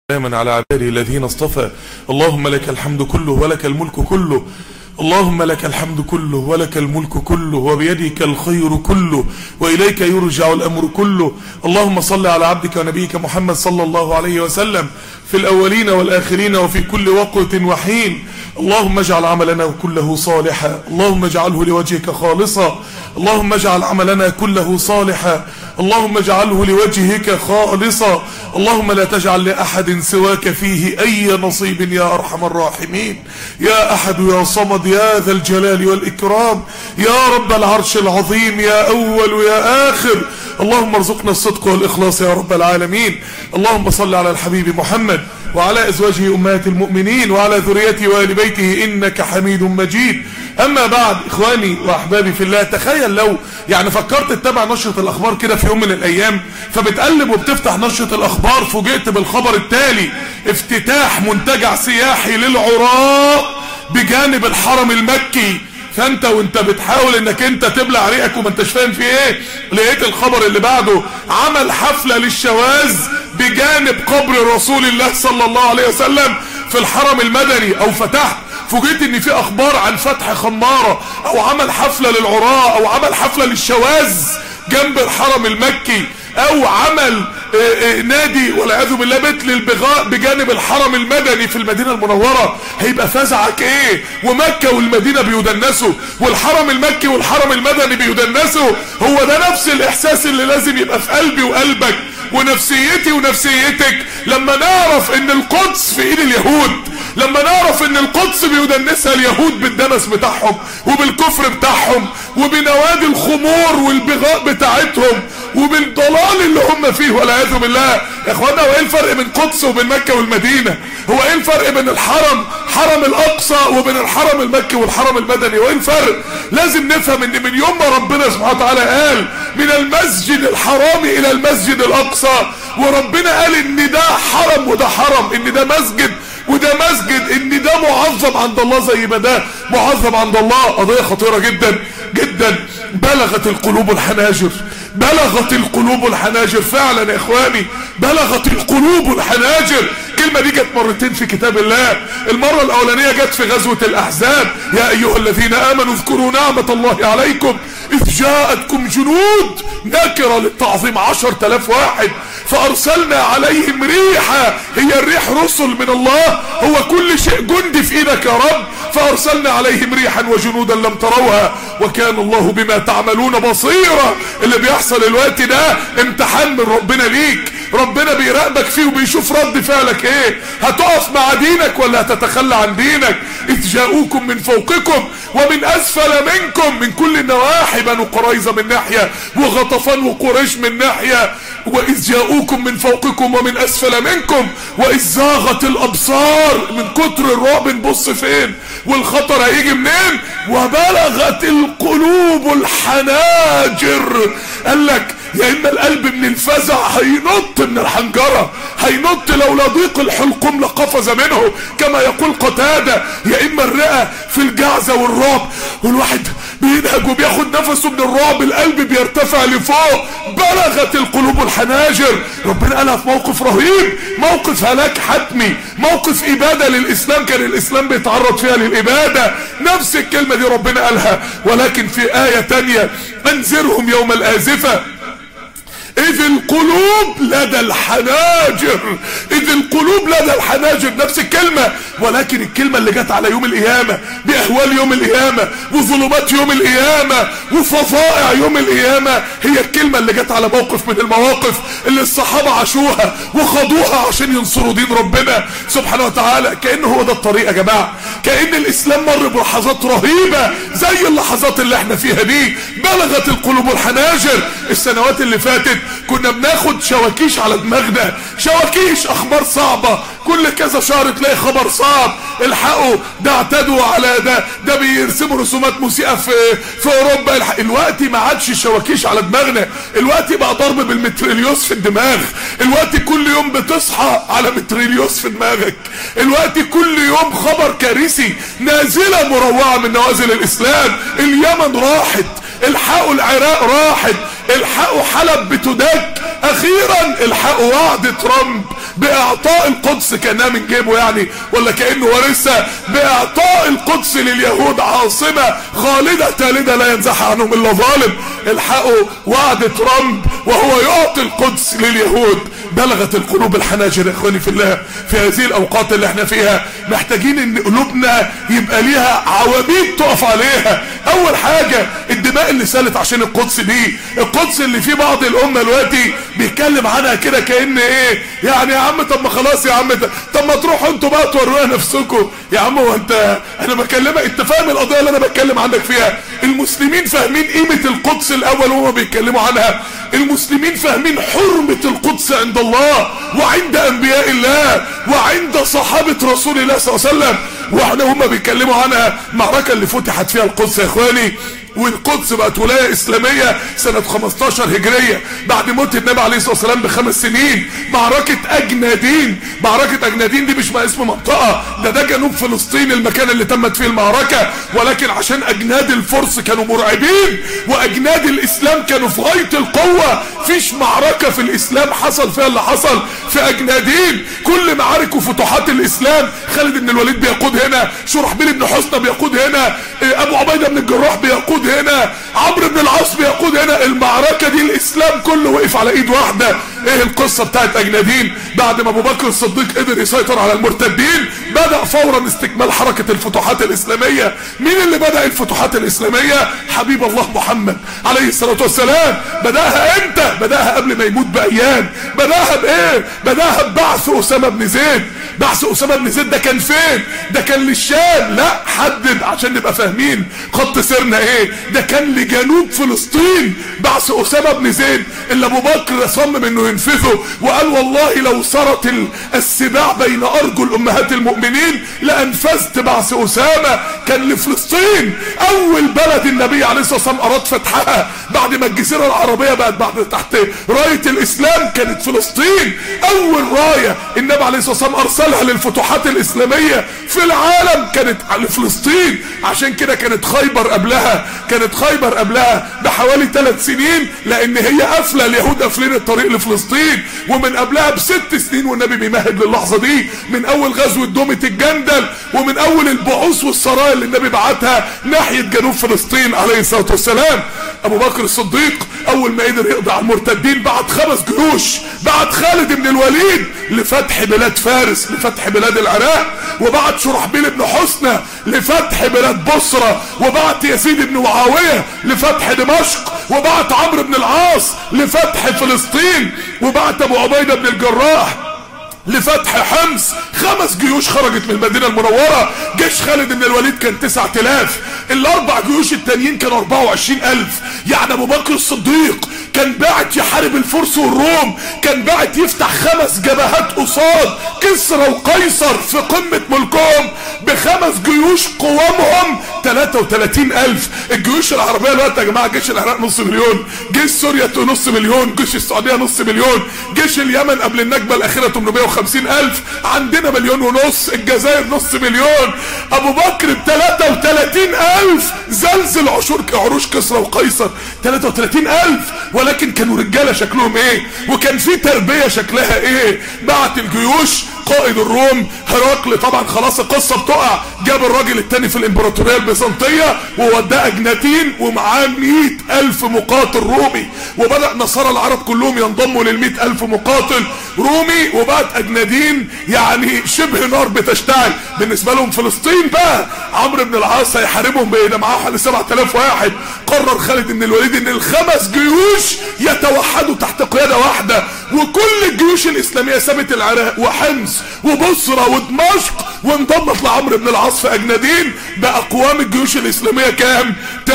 سلاما على عباده الذين اصطفى اللهم لك الحمد كله ولك الملك كله اللهم لك الحمد كله ولك الملك كله وبيدك الخير كله وإليك يرجع الأمر كله اللهم صل على عبدك ونبيك محمد صلى الله عليه وسلم في الأولين والآخرين وفي كل وقت وحين اللهم اجعل عملنا كله صالحا اللهم اجعله لوجهك خالصا اللهم اجعل عملنا كله صالحا اللهم اجعله لوجهك خالصا اللهم لا تجعل لأحد سواك فيه أي نصيب يا أرحم الراحمين يا أحد يا صمد يا ذا الجلال والإكرام يا رب العرش العظيم يا أول يا آخر اللهم ارزقنا الصدق والإخلاص يا رب العالمين اللهم صل على الحبيب محمد وعلى أزواجه أمهات المؤمنين وعلى ذريته وآل بيته إنك حميد مجيد أما بعد إخواني وأحبابي في الله تخيل لو يعني فكرت تتابع نشرة الأخبار كده في يوم من الأيام فبتقلب وبتفتح نشرة الأخبار فوجئت بالخبر التالي افتتاح منتجع سياحي للعراء بجانب الحرم المكي فانت وانت بتحاول انك انت تبلع ريقك وما انتش فاهم في ايه لقيت الخبر اللي بعده عمل حفلة للشواذ بجانب قبر رسول الله صلى الله عليه وسلم في الحرم المدني او فتحت فوجئت ان في اخبار عن فتح خمارة او عمل حفلة للعراء او عمل حفلة للشواذ جنب الحرم المكي او عمل اه اه نادي والعياذ بالله بيت للبغاء بجانب الحرم المدني في المدينة المنورة هيبقى فزعك ايه ومكة والمدينة بيدنسوا والحرم المكي والحرم المدني بيدنسوا هو ده نفس الاحساس اللي لازم يبقى في قلبي وقلبك ونفسيتي ونفسيتك لما نعرف ان القدس في ايد اليهود لما نعرف ان القدس بيدنسها اليهود بالدنس بتاعهم وبالكفر بتاعهم وبنوادي الخمور والبغاء بتاعتهم وبالضلال اللي هم فيه والعياذ بالله يا اخوانا هو ايه الفرق بين قدس وبين مكة والمدينة هو ايه الفرق بين الحرم حرم الاقصى وبين الحرم المكي والحرم المدني وايه الفرق لازم نفهم ان من يوم ما ربنا سبحانه وتعالى قال من المسجد الحرام الى المسجد الاقصى وربنا قال ان ده حرم وده حرم ان ده مسجد وده مسجد ان ده معظم عند الله زي ما ده معظم عند الله قضية خطيرة جدا جدا بلغت القلوب الحناجر بلغت القلوب الحناجر فعلا يا اخواني بلغت القلوب الحناجر الكلمة دي جت مرتين في كتاب الله المرة الاولانية جت في غزوة الاحزاب يا ايها الذين امنوا اذكروا نعمة الله عليكم اذ جاءتكم جنود نكرة للتعظيم عشر تلاف واحد فارسلنا عليهم ريحا هي الريح رسل من الله هو كل شيء جندي في ايدك يا رب فارسلنا عليهم ريحا وجنودا لم تروها وكان الله بما تعملون بصيرا اللي بيحصل الوقت ده امتحان من ربنا ليك ربنا بيراقبك فيه وبيشوف رد فعلك ايه هتقف مع دينك ولا هتتخلى عن دينك اذ جاءوكم من فوقكم ومن اسفل منكم من كل النواحي بنو قريظة من ناحية وغطفان وقريش من ناحية واذ جاءوكم من فوقكم ومن اسفل منكم واذ زاغت الابصار من كتر الرعب نبص فين والخطر هيجي منين وبلغت القلوب الحناجر قال لك يا اما القلب من الفزع هينط من الحنجرة هينط لولا ضيق الحلقوم لقفز منه كما يقول قتادة يا اما الرئة في الجعزة والرعب والواحد بينهج وبياخد نفسه من الرعب القلب بيرتفع لفوق بلغت القلوب الحناجر ربنا قالها في موقف رهيب موقف هلاك حتمي موقف ابادة للاسلام كان الاسلام بيتعرض فيها للابادة نفس الكلمة دي ربنا قالها ولكن في آية تانية انذرهم يوم الآزفة اذ القلوب لدى الحناجر اذ القلوب لدى الحناجر نفس الكلمة ولكن الكلمة اللي جت على يوم القيامة باهوال يوم القيامة وظلمات يوم القيامة وفظائع يوم القيامة هي الكلمة اللي جت على موقف من المواقف اللي الصحابة عاشوها وخضوها عشان ينصروا دين ربنا سبحانه وتعالى كأن هو ده الطريق يا جماعة كأن الاسلام مر بلحظات رهيبة زي اللحظات اللي احنا فيها دي بلغت القلوب الحناجر السنوات اللي فاتت كنا بناخد شواكيش على دماغنا شواكيش اخبار صعبة كل كذا شهر تلاقي خبر صعب الحقوا ده اعتدوا على ده ده بيرسموا رسومات مسيئة في في اوروبا الحق الوقت ما عادش الشواكيش على دماغنا الوقت بقى ضرب بالمتريليوس في الدماغ الوقت كل يوم بتصحى على متريليوس في دماغك الوقت كل يوم خبر كارثي نازلة مروعة من نوازل الاسلام اليمن راحت الحقوا العراق راحت الحقوا حلب بتدك اخيرا الحقوا وعد ترامب باعطاء القدس كانها من جيبه يعني ولا كانه ورثها باعطاء القدس لليهود عاصمه خالده تالده لا ينزح عنهم الا ظالم الحقوا وعد ترامب وهو يعطي القدس لليهود بلغت القلوب الحناجر يا اخواني في الله في هذه الاوقات اللي احنا فيها محتاجين ان قلوبنا يبقى ليها عواميد تقف عليها اول حاجة الدماء اللي سالت عشان القدس دي القدس اللي في بعض الامة دلوقتي بيتكلم عنها كده كأن ايه يعني يا عم طب ما خلاص يا عم طب ما تروحوا انتوا بقى توروها نفسكم يا عم هو انت انا بكلمك انت فاهم القضية اللي انا بتكلم عنك فيها المسلمين فاهمين قيمة القدس الاول وهم بيتكلموا عنها المسلمين فاهمين حرمة القدس عند الله وعند انبياء الله وعند صحابة رسول الله صلى الله عليه وسلم واحنا هم بيتكلموا عنها المعركة اللي فتحت فيها القدس يا اخواني والقدس بقت ولاية اسلامية سنة 15 هجرية بعد موت النبي عليه الصلاة والسلام بخمس سنين معركة اجنادين معركة اجنادين دي مش ما اسم منطقة ده ده جنوب فلسطين المكان اللي تمت فيه المعركة ولكن عشان اجناد الفرس كانوا مرعبين واجناد الاسلام كانوا في غاية القوة فيش معركة في الاسلام حصل فيها اللي حصل في اجنادين كل معارك وفتوحات الاسلام خالد بن الوليد بيقود هنا شرحبيل بن حسنى بيقود هنا ابو عبيدة بن الجراح بيقود هنا عمرو بن العاص بيقود هنا المعركة دي الاسلام كله وقف على ايد واحدة ايه القصة بتاعت اجنادين بعد ما ابو بكر الصديق قدر يسيطر على المرتدين بدأ فورا استكمال حركة الفتوحات الاسلامية مين اللي بدأ الفتوحات الاسلامية حبيب الله محمد عليه الصلاة والسلام بدأها امتى بدأها قبل ما يموت بايام بدأها بايه بدأها ببعث اسامة بن زيد بعث اسامة بن زيد ده كان فين ده كان للشام لا حدد عشان نبقى فاهمين خط سيرنا ايه ده كان لجنوب فلسطين بعث اسامة بن زيد اللي ابو بكر صمم انه ينفذه وقال والله لو سرت السباع بين ارجل امهات المؤمنين لانفذت بعث اسامة كان لفلسطين اول بلد النبي عليه الصلاة والسلام اراد فتحها بعد ما الجزيرة العربية بقت بعد تحت راية الاسلام كانت فلسطين اول راية النبي عليه الصلاة والسلام ارسلها للفتوحات الاسلامية في العالم كانت لفلسطين عشان كده كانت خيبر قبلها كانت خيبر قبلها بحوالي ثلاث سنين لان هي قافله اليهود قافلين الطريق لفلسطين ومن قبلها بست سنين والنبي بيمهد للحظه دي من اول غزوه دومه الجندل ومن اول البعوث والسرايا اللي النبي بعتها ناحيه جنوب فلسطين عليه الصلاه والسلام ابو بكر الصديق اول ما قدر يقضي على المرتدين بعت خمس جيوش بعت خالد بن الوليد لفتح بلاد فارس لفتح بلاد العراق وبعت شرحبيل بن حسنى لفتح بلاد بصرة وبعت يزيد بن معاوية لفتح دمشق وبعت عمرو بن العاص لفتح فلسطين وبعت ابو عبيدة بن الجراح لفتح حمص خمس جيوش خرجت من المدينة المنورة جيش خالد بن الوليد كان تسعة الاف الاربع جيوش التانيين كانوا اربعة وعشرين الف يعني ابو بكر الصديق كان باعت يحارب الفرس والروم كان باعت يفتح خمس جبهات قصاد كسرى وقيصر في قمة ملكهم بخمس جيوش قوامهم 33 الف الجيوش العربية الوقت يا جماعة جيش العراق نص مليون جيش سوريا نص مليون جيش السعودية نص مليون جيش اليمن قبل النكبة الاخيرة 850 الف عندنا مليون ونص الجزائر نص مليون ابو بكر ب 33 الف زلزل عشور عروش كسرى وقيصر 33 الف ولكن كانوا رجالة شكلهم ايه وكان في تربية شكلها ايه بعت الجيوش قائد الروم هرقل طبعا خلاص القصة بتقع جاب الراجل التاني في الامبراطورية البيزنطية ووداه اجناتين ومعاه مئة الف مقاتل رومي وبدأ نصارى العرب كلهم ينضموا للمئة الف مقاتل رومي وبعد اجنادين يعني شبه نار بتشتعل بالنسبة لهم فلسطين بقى عمرو بن العاص هيحاربهم بايه ده معاه حوالي 7000 واحد قرر خالد بن الوليد ان الخمس جيوش يتوحدوا تحت قيادة واحدة وكل الجيوش الاسلامية سابت العراق وحمص وبصرة ودمشق وانضمت لعمرو بن العاص في اجنادين باقوام الجيوش الاسلامية كام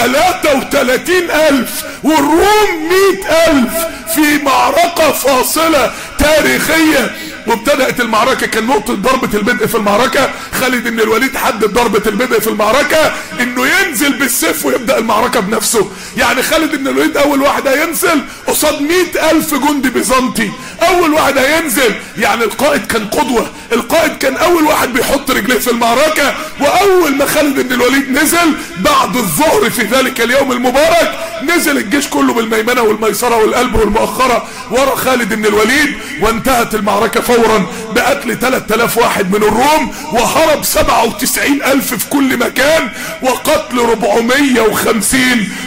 33 الف والروم 100 الف في معركة فاصلة تاريخية وابتدأت المعركة كان نقطة ضربة البدء في المعركة خالد بن الوليد حدد ضربة البدء في المعركة انه ينزل بالسيف ويبدأ المعركة بنفسه يعني خالد بن الوليد اول واحد هينزل قصاد مئة الف جندي بيزنطي اول واحد هينزل يعني القائد كان قدوة القائد كان اول واحد بيحط رجليه في المعركة واول ما خالد بن الوليد نزل بعد الظهر في ذلك اليوم المبارك نزل الجيش كله بالميمنة والميسرة والقلب والمؤخرة ورا خالد بن الوليد وانتهت المعركة فورا بقتل 3000 واحد من الروم وهرب 97 الف في كل مكان وقتل 450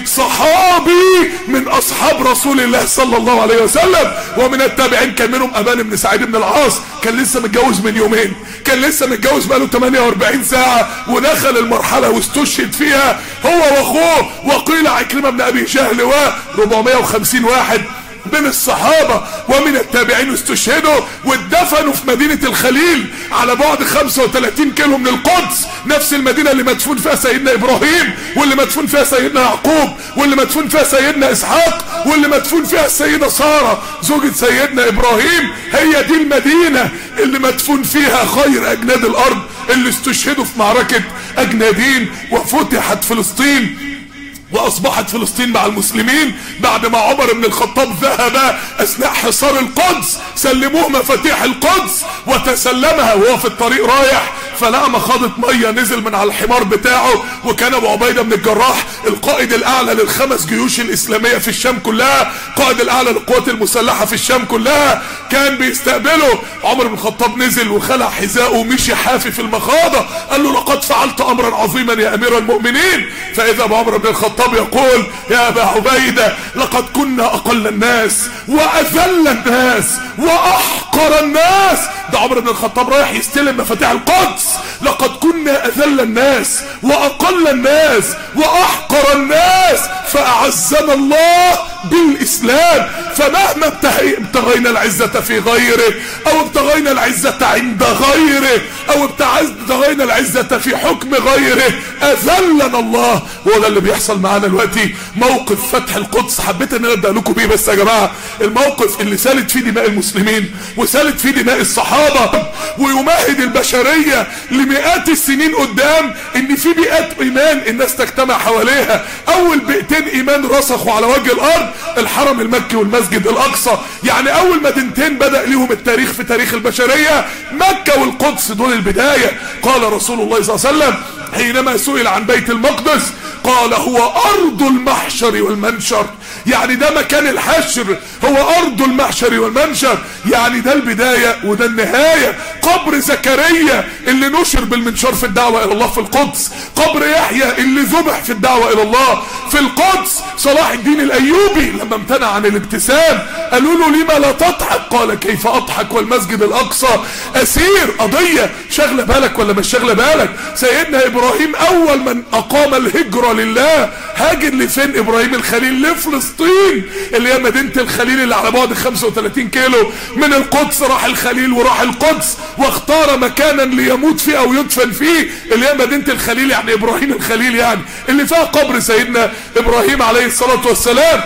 صحابي من اصحاب رسول الله صلى الله عليه وسلم ومن التابعين كان منهم ابان بن سعيد بن العاص كان لسه متجوز من يومين كان لسه متجوز بقاله 48 ساعة ودخل المرحلة واستشهد فيها هو واخوه وقيل عكرمة بن ابي جهل و 450 واحد من الصحابة ومن التابعين استشهدوا واتدفنوا في مدينة الخليل على بعد 35 كيلو من القدس نفس المدينة اللي مدفون فيها سيدنا ابراهيم واللي مدفون فيها سيدنا يعقوب واللي مدفون فيها سيدنا اسحاق واللي مدفون فيها السيدة سارة زوجة سيدنا ابراهيم هي دي المدينة اللي مدفون فيها خير اجناد الارض اللي استشهدوا في معركة اجنادين وفتحت فلسطين واصبحت فلسطين مع المسلمين بعد ما عمر بن الخطاب ذهب اثناء حصار القدس سلموه مفاتيح القدس وتسلمها وهو في الطريق رايح فلقى مخاضة مية نزل من على الحمار بتاعه وكان ابو عبيدة بن الجراح القائد الاعلى للخمس جيوش الاسلامية في الشام كلها قائد الاعلى للقوات المسلحة في الشام كلها كان بيستقبله عمر بن الخطاب نزل وخلع حذاءه ومشي حافي في المخاضة قال له لقد فعلت امرا عظيما يا امير المؤمنين فاذا ابو عمرو بن الخطاب يقول يا ابا عبيدة لقد كنا اقل الناس واذل الناس واحقر الناس ده عمر بن الخطاب رايح يستلم مفاتيح القدس لقد كنا اذل الناس واقل الناس واحقر الناس فاعزنا الله بالاسلام فمهما ابتغينا العزة في غيره او ابتغينا العزة عند غيره او ابتغينا العزة في حكم غيره اذلنا الله وهو ده اللي بيحصل معانا دلوقتي موقف فتح القدس حبيت ان انا ابدا لكم بيه بس يا جماعة الموقف اللي سالت فيه دماء المسلمين وسالت فيه دماء الصحابة ويمهد البشرية لمئات السنين قدام ان في بيئات ايمان الناس تجتمع حواليها اول بيئتين ايمان رسخوا على وجه الارض الحرم المكي والمسجد الاقصى يعني اول مدينتين بدأ ليهم التاريخ في تاريخ البشرية مكة والقدس دول البداية قال رسول الله صلى الله عليه وسلم حينما سئل عن بيت المقدس قال هو ارض المحشر والمنشر يعني ده مكان الحشر هو ارض المحشر والمنشر يعني ده البداية وده النهاية قبر زكريا اللي نشر بالمنشار في الدعوة الى الله في القدس قبر يحيى اللي ذبح في الدعوة الى الله في القدس صلاح الدين الايوبي لما امتنع عن الابتسام قالوا له لما لا تضحك قال كيف اضحك والمسجد الاقصى اسير قضية شغلة بالك ولا مش شغلة بالك سيدنا ابراهيم اول من اقام الهجرة لله هاجر لفين ابراهيم الخليل لفلسطين اللي هي مدينة الخليل اللي على بعد 35 كيلو من القدس راح الخليل وراح القدس واختار مكانا ليموت فيه او يدفن فيه اللي هي مدينة الخليل يعني ابراهيم الخليل يعني اللي فيها قبر سيدنا ابراهيم عليه الصلاة والسلام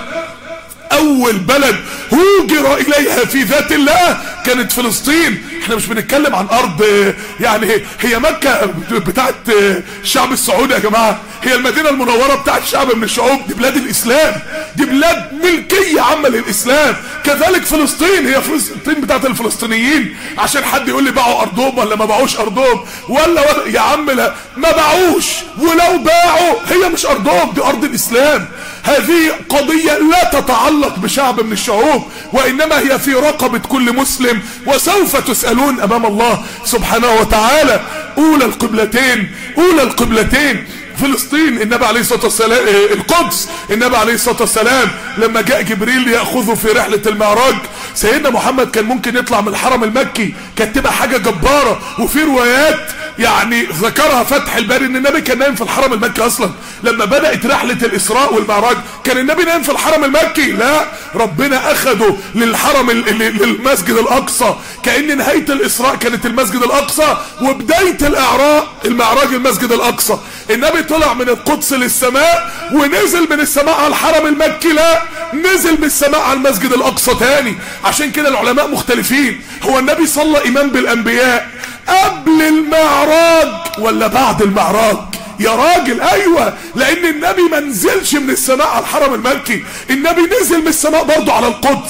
اول بلد هوجر اليها في ذات الله كانت فلسطين احنا مش بنتكلم عن ارض يعني هي مكة بتاعت الشعب السعودي يا جماعة هي المدينة المنورة بتاعت شعب من الشعوب دي بلاد الاسلام دي بلاد ملكية عامة للاسلام كذلك فلسطين هي فلسطين بتاعت الفلسطينيين عشان حد يقول لي باعوا ارضهم ولا ما باعوش ارضهم ولا, ولا يا عم لا ما باعوش ولو باعوا هي مش ارضهم دي ارض الاسلام هذه قضية لا تتعلق بشعب من الشعوب وانما هي في رقبة كل مسلم وسوف تسألون امام الله سبحانه وتعالى اولى القبلتين اولى القبلتين فلسطين النبي عليه الصلاة والسلام القدس النبي عليه الصلاة والسلام لما جاء جبريل يأخذه في رحلة المعراج سيدنا محمد كان ممكن يطلع من الحرم المكي كانت تبقى حاجة جبارة وفي روايات يعني ذكرها فتح الباري ان النبي كان نايم في الحرم المكي اصلا لما بدأت رحلة الاسراء والمعراج كان النبي نايم في الحرم المكي لا ربنا اخده للحرم للمسجد الاقصى كأن نهاية الاسراء كانت المسجد الاقصى وبداية الاعراء المعراج المسجد الاقصى النبي طلع من القدس للسماء ونزل من السماء على الحرم المكي لا نزل من السماء على المسجد الاقصى تاني عشان كده العلماء مختلفين هو النبي صلى امام بالانبياء قبل المعراج ولا بعد المعراج يا راجل ايوه لان النبي ما نزلش من السماء على الحرم المكي النبي نزل من السماء برضه على القدس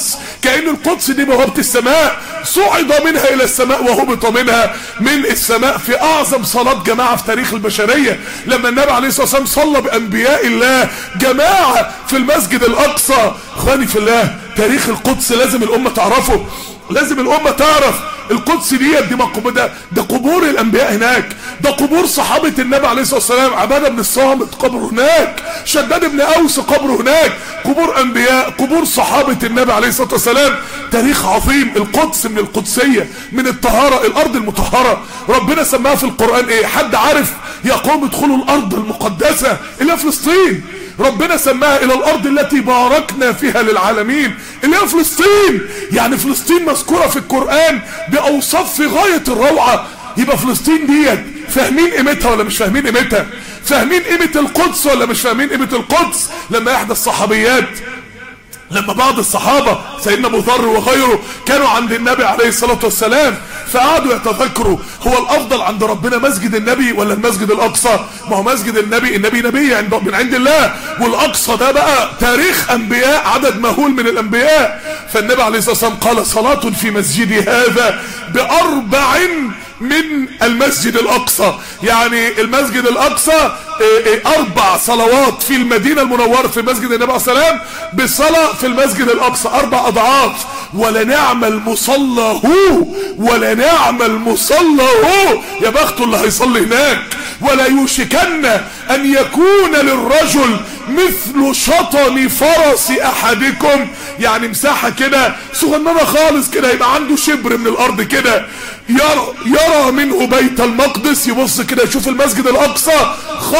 كأن القدس دي بوابة السماء صعد منها الى السماء وهبط منها من السماء في اعظم صلاة جماعة في تاريخ البشرية لما النبي عليه الصلاة والسلام صلى بانبياء الله جماعة في المسجد الاقصى اخواني في الله تاريخ القدس لازم الامة تعرفه لازم الامة تعرف القدس ديت دي مقبرة ده, ده قبور الانبياء هناك ده قبور صحابة النبي عليه الصلاة والسلام عبادة بن الصامت قبر هناك شداد بن اوس قبر هناك قبور انبياء قبور صحابة النبي عليه الصلاة والسلام تاريخ عظيم القدس من القدسية من الطهارة الارض المطهرة ربنا سماها في القرآن ايه حد عارف يا قوم ادخلوا الارض المقدسة الى فلسطين ربنا سماها الى الارض التي باركنا فيها للعالمين اللي هي فلسطين يعني فلسطين مذكورة في القرآن باوصاف في غاية الروعة يبقى فلسطين ديت فاهمين قيمتها ولا مش فاهمين قيمتها فاهمين قيمة القدس ولا مش فاهمين قيمة القدس لما احدى الصحابيات لما بعض الصحابة سيدنا ابو ذر وغيره كانوا عند النبي عليه الصلاة والسلام فقعدوا يتذكروا هو الافضل عند ربنا مسجد النبي ولا المسجد الاقصى ما هو مسجد النبي النبي نبي عند من عند الله والاقصى ده بقى تاريخ انبياء عدد مهول من الانبياء فالنبي عليه الصلاة والسلام قال صلاة في مسجدي هذا باربع من المسجد الاقصى يعني المسجد الاقصى اربع صلوات في المدينة المنورة في مسجد النبي عليه السلام بصلاة في المسجد الاقصى اربع اضعاف ولا نعم المصلى هو ولا نعم المصلى هو يا بخته اللي هيصلي هناك ولا يوشكن ان يكون للرجل مثل شطن فرس احدكم يعني مساحة كده صغننة خالص كده يبقى عنده شبر من الارض كده يرى, يرى منه بيت المقدس يبص كده يشوف المسجد الاقصى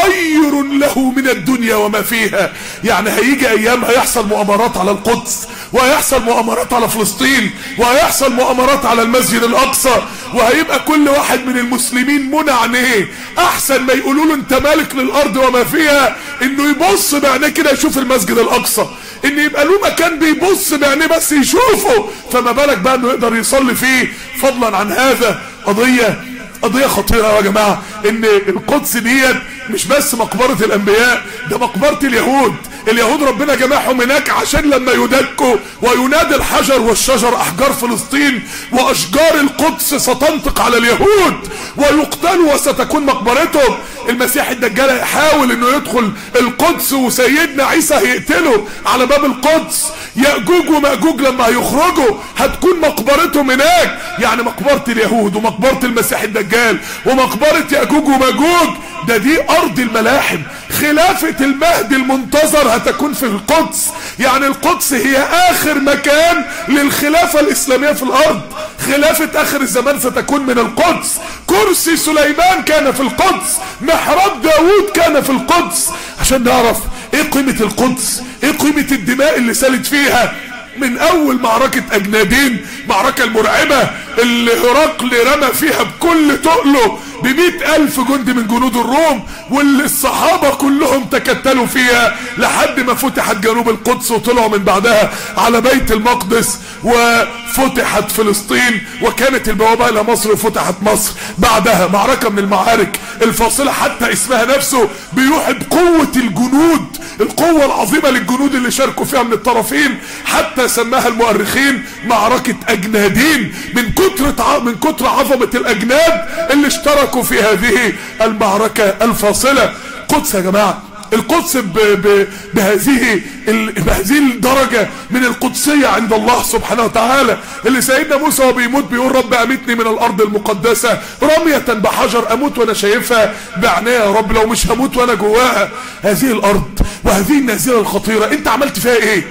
خير له من الدنيا وما فيها يعني هيجي ايام هيحصل مؤامرات على القدس وهيحصل مؤامرات على فلسطين وهيحصل مؤامرات على المسجد الاقصى وهيبقى كل واحد من المسلمين منع عينيه احسن ما يقولوا له انت مالك للارض وما فيها انه يبص بعينيه كده يشوف المسجد الاقصى ان يبقى له مكان بيبص بعينيه بس يشوفه فما بالك بقى انه يقدر يصلي فيه فضلا عن هذا قضية قضية خطيرة يا جماعة ان القدس ديت مش بس مقبرة الانبياء ده مقبرة اليهود اليهود ربنا جمعهم هناك عشان لما يدكوا وينادي الحجر والشجر احجار فلسطين واشجار القدس ستنطق على اليهود ويقتلوا وستكون مقبرتهم المسيح الدجال هيحاول انه يدخل القدس وسيدنا عيسى هيقتله على باب القدس يأجوج ومأجوج لما هيخرجوا هتكون مقبرتهم هناك يعني مقبرة اليهود ومقبرة المسيح الدجال ومقبرة يأجوج ومأجوج ده دي ارض الملاحم خلافة المهدي المنتظر هتكون في القدس يعني القدس هي اخر مكان للخلافة الاسلامية في الارض خلافة اخر الزمان ستكون من القدس كرسي سليمان كان في القدس محراب داود كان في القدس عشان نعرف ايه قيمة القدس ايه قيمة الدماء اللي سالت فيها من اول معركة اجنادين معركة المرعبة اللي هرقل رمى فيها بكل تقله بمئة الف جندي من جنود الروم واللي الصحابة كلهم تكتلوا فيها لحد ما فتحت جنوب القدس وطلعوا من بعدها على بيت المقدس وفتحت فلسطين وكانت البوابة الى مصر وفتحت مصر بعدها معركة من المعارك الفاصلة حتى اسمها نفسه بيوحي بقوة الجنود القوة العظيمة للجنود اللي شاركوا فيها من الطرفين حتى سماها المؤرخين معركة اجنادين من كتر من كتر عظمة الاجناد اللي اشتركوا في هذه المعركة الفاصلة قدس يا جماعة القدس ب ب بهذه ال بهذه الدرجة من القدسية عند الله سبحانه وتعالى اللي سيدنا موسى وهو بيموت بيقول رب امتني من الارض المقدسة رمية بحجر اموت وانا شايفها بعناية يا رب لو مش هموت وانا جواها هذه الارض وهذه النازلة الخطيرة انت عملت فيها ايه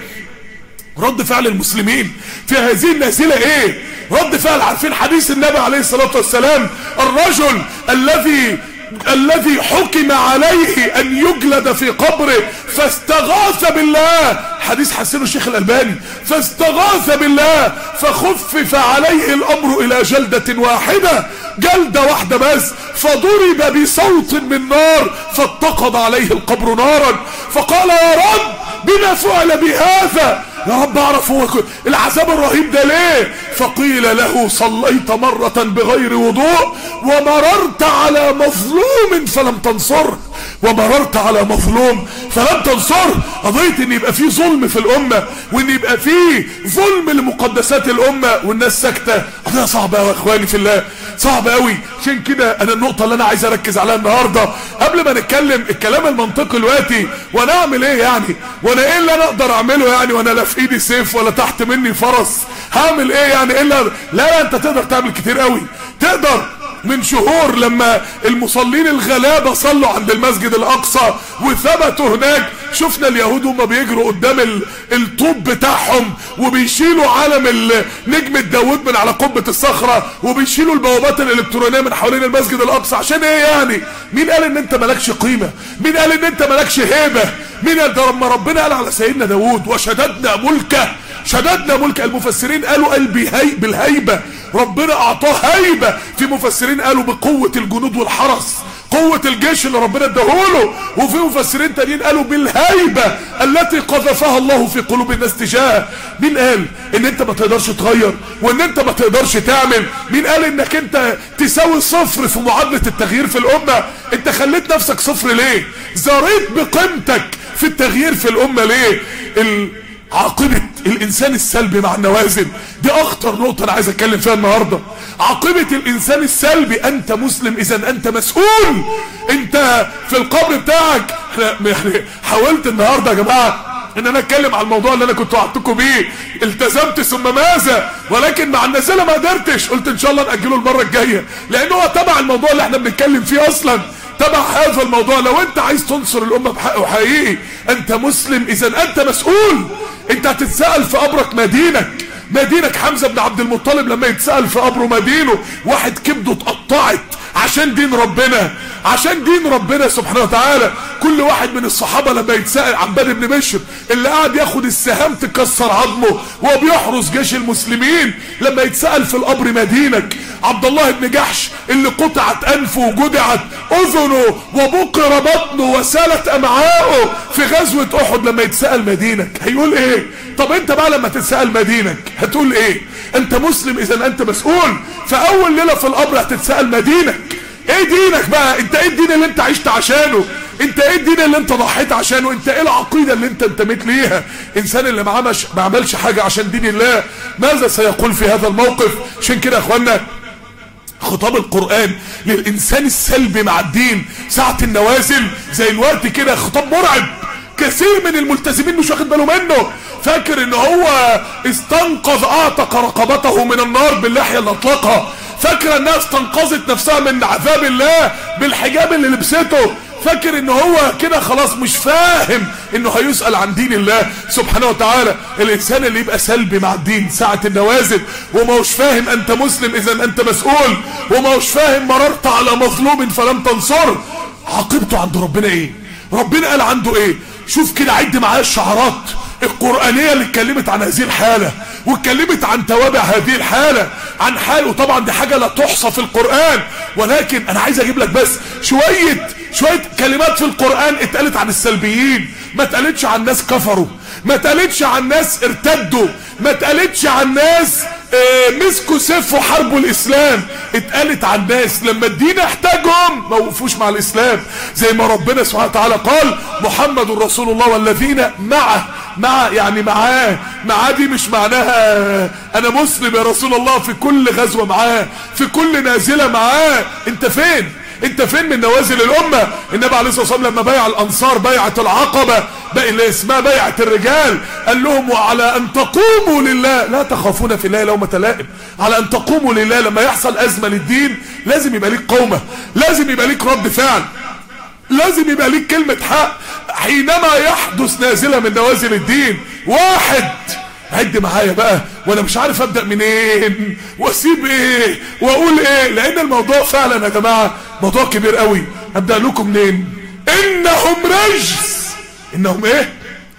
رد فعل المسلمين في هذه النازلة ايه رد فعل عارفين حديث النبي عليه الصلاة والسلام الرجل الذي الذي حكم عليه ان يجلد في قبره فاستغاث بالله حديث حسنه الشيخ الالباني فاستغاث بالله فخفف عليه الامر الى جلدة واحدة جلدة واحدة بس فضرب بصوت من نار فاتقض عليه القبر نارا فقال يا رب بما فعل بهذا يا رب اعرف هو العذاب الرهيب ده ليه فقيل له صليت مرة بغير وضوء ومررت على مظلوم فلم تنصره ومررت على مظلوم فلم تنصره قضية ان يبقى في ظلم في الامة وان يبقى في ظلم لمقدسات الامة والناس ساكتة قضية صعبة يا اخواني في الله صعبة قوي عشان كده انا النقطة اللي انا عايز اركز عليها النهاردة قبل ما نتكلم الكلام المنطقي دلوقتي وانا اعمل ايه يعني وانا ايه اللي انا اقدر اعمله يعني وانا لا في ايدي سيف ولا تحت مني فرس هعمل ايه يعني الا لا لا انت تقدر تعمل كتير قوي تقدر من شهور لما المصلين الغلابة صلوا عند المسجد الاقصى وثبتوا هناك شفنا اليهود هم بيجروا قدام الطوب بتاعهم وبيشيلوا علم نجمة داود من على قبة الصخرة وبيشيلوا البوابات الالكترونية من حوالين المسجد الاقصى عشان ايه يعني مين قال ان انت مالكش قيمة مين قال ان انت مالكش هيبة مين قال ده لما ربنا قال على سيدنا داود وشددنا ملكه شددنا ملك المفسرين قالوا قال بهي بالهيبة ربنا اعطاه هيبة في مفسرين قالوا بقوة الجنود والحرس قوة الجيش اللي ربنا اداهوله وفي مفسرين تانيين قالوا بالهيبة التي قذفها الله في قلوب الناس تجاهه مين قال ان انت ما تقدرش تغير وان انت ما تقدرش تعمل مين قال انك انت تساوي صفر في معادلة التغيير في الامة انت خليت نفسك صفر ليه زريت بقيمتك في التغيير في الامة ليه ال... عاقبة الانسان السلبي مع النوازل دي اخطر نقطة انا عايز اتكلم فيها النهاردة عاقبة الانسان السلبي انت مسلم اذا انت مسؤول انت في القبر بتاعك يعني حاولت النهاردة يا جماعة ان انا اتكلم على الموضوع اللي انا كنت وعدتكم بيه التزمت ثم ماذا ولكن مع النزله ما قدرتش قلت ان شاء الله ناجله المره الجايه لان هو تبع الموضوع اللي احنا بنتكلم فيه اصلا تبع هذا الموضوع لو انت عايز تنصر الامه بحق وحقيقي انت مسلم اذا انت مسؤول انت هتتسأل في قبرك ما دينك ما دينك حمزة بن عبد المطلب لما يتسأل في قبره ما دينه واحد كبده اتقطعت عشان دين ربنا عشان دين ربنا سبحانه وتعالى كل واحد من الصحابة لما يتسأل عباد بن بشر اللي قاعد ياخد السهام تكسر عظمه وهو بيحرس جيش المسلمين لما يتسأل في القبر ما دينك عبد الله بن جحش اللي قطعت انفه وجدعت اذنه وبقر بطنه وسالت امعاؤه في غزوة احد لما يتسأل مدينك هيقول ايه طب انت بقى لما تتسأل مدينك هتقول ايه انت مسلم اذا انت مسؤول فاول ليلة في القبر هتتسأل مدينك ايه دينك بقى انت ايه الدين اللي انت عشت عشانه انت ايه الدين اللي انت ضحيت عشانه انت ايه العقيدة اللي انت انتميت ليها انسان اللي ما عملش ما عملش حاجة عشان دين الله ماذا سيقول في هذا الموقف عشان كده يا اخوانا خطاب القرآن للإنسان السلبي مع الدين ساعة النوازل زي الوقت كده خطاب مرعب كثير من الملتزمين مش واخد باله منه فاكر ان هو استنقذ اعتق رقبته من النار باللحية اللي اطلقها فاكر انها استنقذت نفسها من عذاب الله بالحجاب اللي لبسته فاكر ان هو كده خلاص مش فاهم انه هيسأل عن دين الله سبحانه وتعالى الانسان اللي يبقى سلبي مع الدين ساعة النوازل وما هوش فاهم انت مسلم اذا انت مسؤول وما هوش فاهم مررت على مظلوم فلم تنصر عاقبته عند ربنا ايه ربنا قال عنده ايه شوف كده عد معايا الشعارات القرآنية اللي اتكلمت عن هذه الحالة واتكلمت عن توابع هذه الحالة عن حال وطبعا دي حاجة لا تحصى في القرآن ولكن انا عايز اجيب لك بس شوية شوية كلمات في القرآن اتقالت عن السلبيين ما اتقالتش عن ناس كفروا ما اتقالتش عن ناس ارتدوا ما اتقالتش عن ناس اه مسكوا سيف وحاربوا الاسلام اتقالت عن ناس لما الدين احتاجهم ما وقفوش مع الاسلام زي ما ربنا سبحانه وتعالى قال محمد رسول الله والذين معه مع يعني معاه معاه دي مش معناها انا مسلم يا رسول الله في كل غزوة معاه في كل نازلة معاه انت فين انت فين من نوازل الامة النبي عليه الصلاة والسلام لما بيع الانصار بيعة العقبة بقى اللي اسمها بيعة الرجال قال لهم وعلى ان تقوموا لله لا تخافون في الله لومة لائم على ان تقوموا لله لما يحصل ازمة للدين لازم يبقى ليك قومة لازم يبقى ليك رد فعل لازم يبقى ليك كلمة حق حينما يحدث نازلة من نوازل الدين واحد عد معايا بقى وانا مش عارف ابدأ منين واسيب ايه واقول ايه لان الموضوع فعلا يا جماعة موضوع كبير قوي ابدأ لكم منين انهم رجس انهم ايه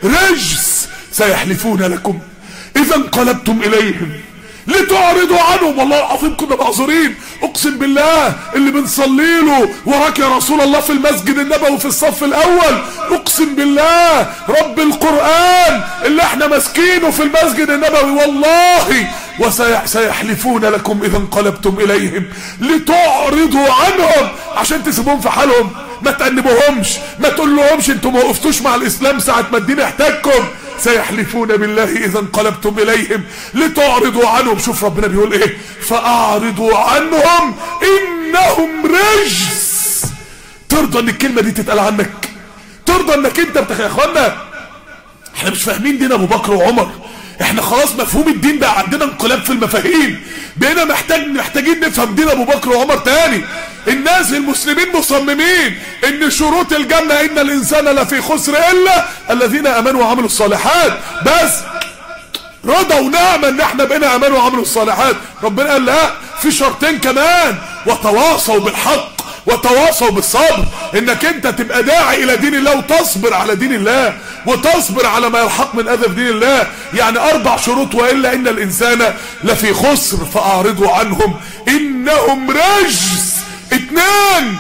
رجس سيحلفون لكم اذا انقلبتم اليهم لتعرضوا عنهم والله العظيم كنا معذورين اقسم بالله اللي بنصلي له وراك يا رسول الله في المسجد النبوي في الصف الاول اقسم بالله رب القرآن اللي احنا ماسكينه في المسجد النبوي والله وسيحلفون لكم اذا انقلبتم اليهم لتعرضوا عنهم عشان تسيبوهم في حالهم ما تأنبوهمش ما تقول لهمش انتوا ما وقفتوش مع الاسلام ساعة ما الدين احتاجكم سيحلفون بالله اذا انقلبتم اليهم لتعرضوا عنهم شوف ربنا بيقول ايه فاعرضوا عنهم انهم رجس ترضى ان الكلمة دي تتقال عنك ترضى انك انت بتخ... يا اخوانا احنا مش فاهمين دين ابو بكر وعمر احنا خلاص مفهوم الدين بقى عندنا انقلاب في المفاهيم بقينا محتاج محتاجين نفهم دين ابو بكر وعمر تاني الناس المسلمين مصممين ان شروط الجنة ان الانسان لفي خسر الا الذين امنوا وعملوا الصالحات بس رضا ونعمة ان احنا بقينا امنوا وعملوا الصالحات ربنا قال لا في شرطين كمان وتواصوا بالحق وتواصوا بالصبر انك انت تبقى داعي الى دين الله وتصبر على دين الله وتصبر على ما يلحق من اذى في دين الله يعني اربع شروط والا ان الانسان لفي خسر فاعرضوا عنهم انهم رجس اتنين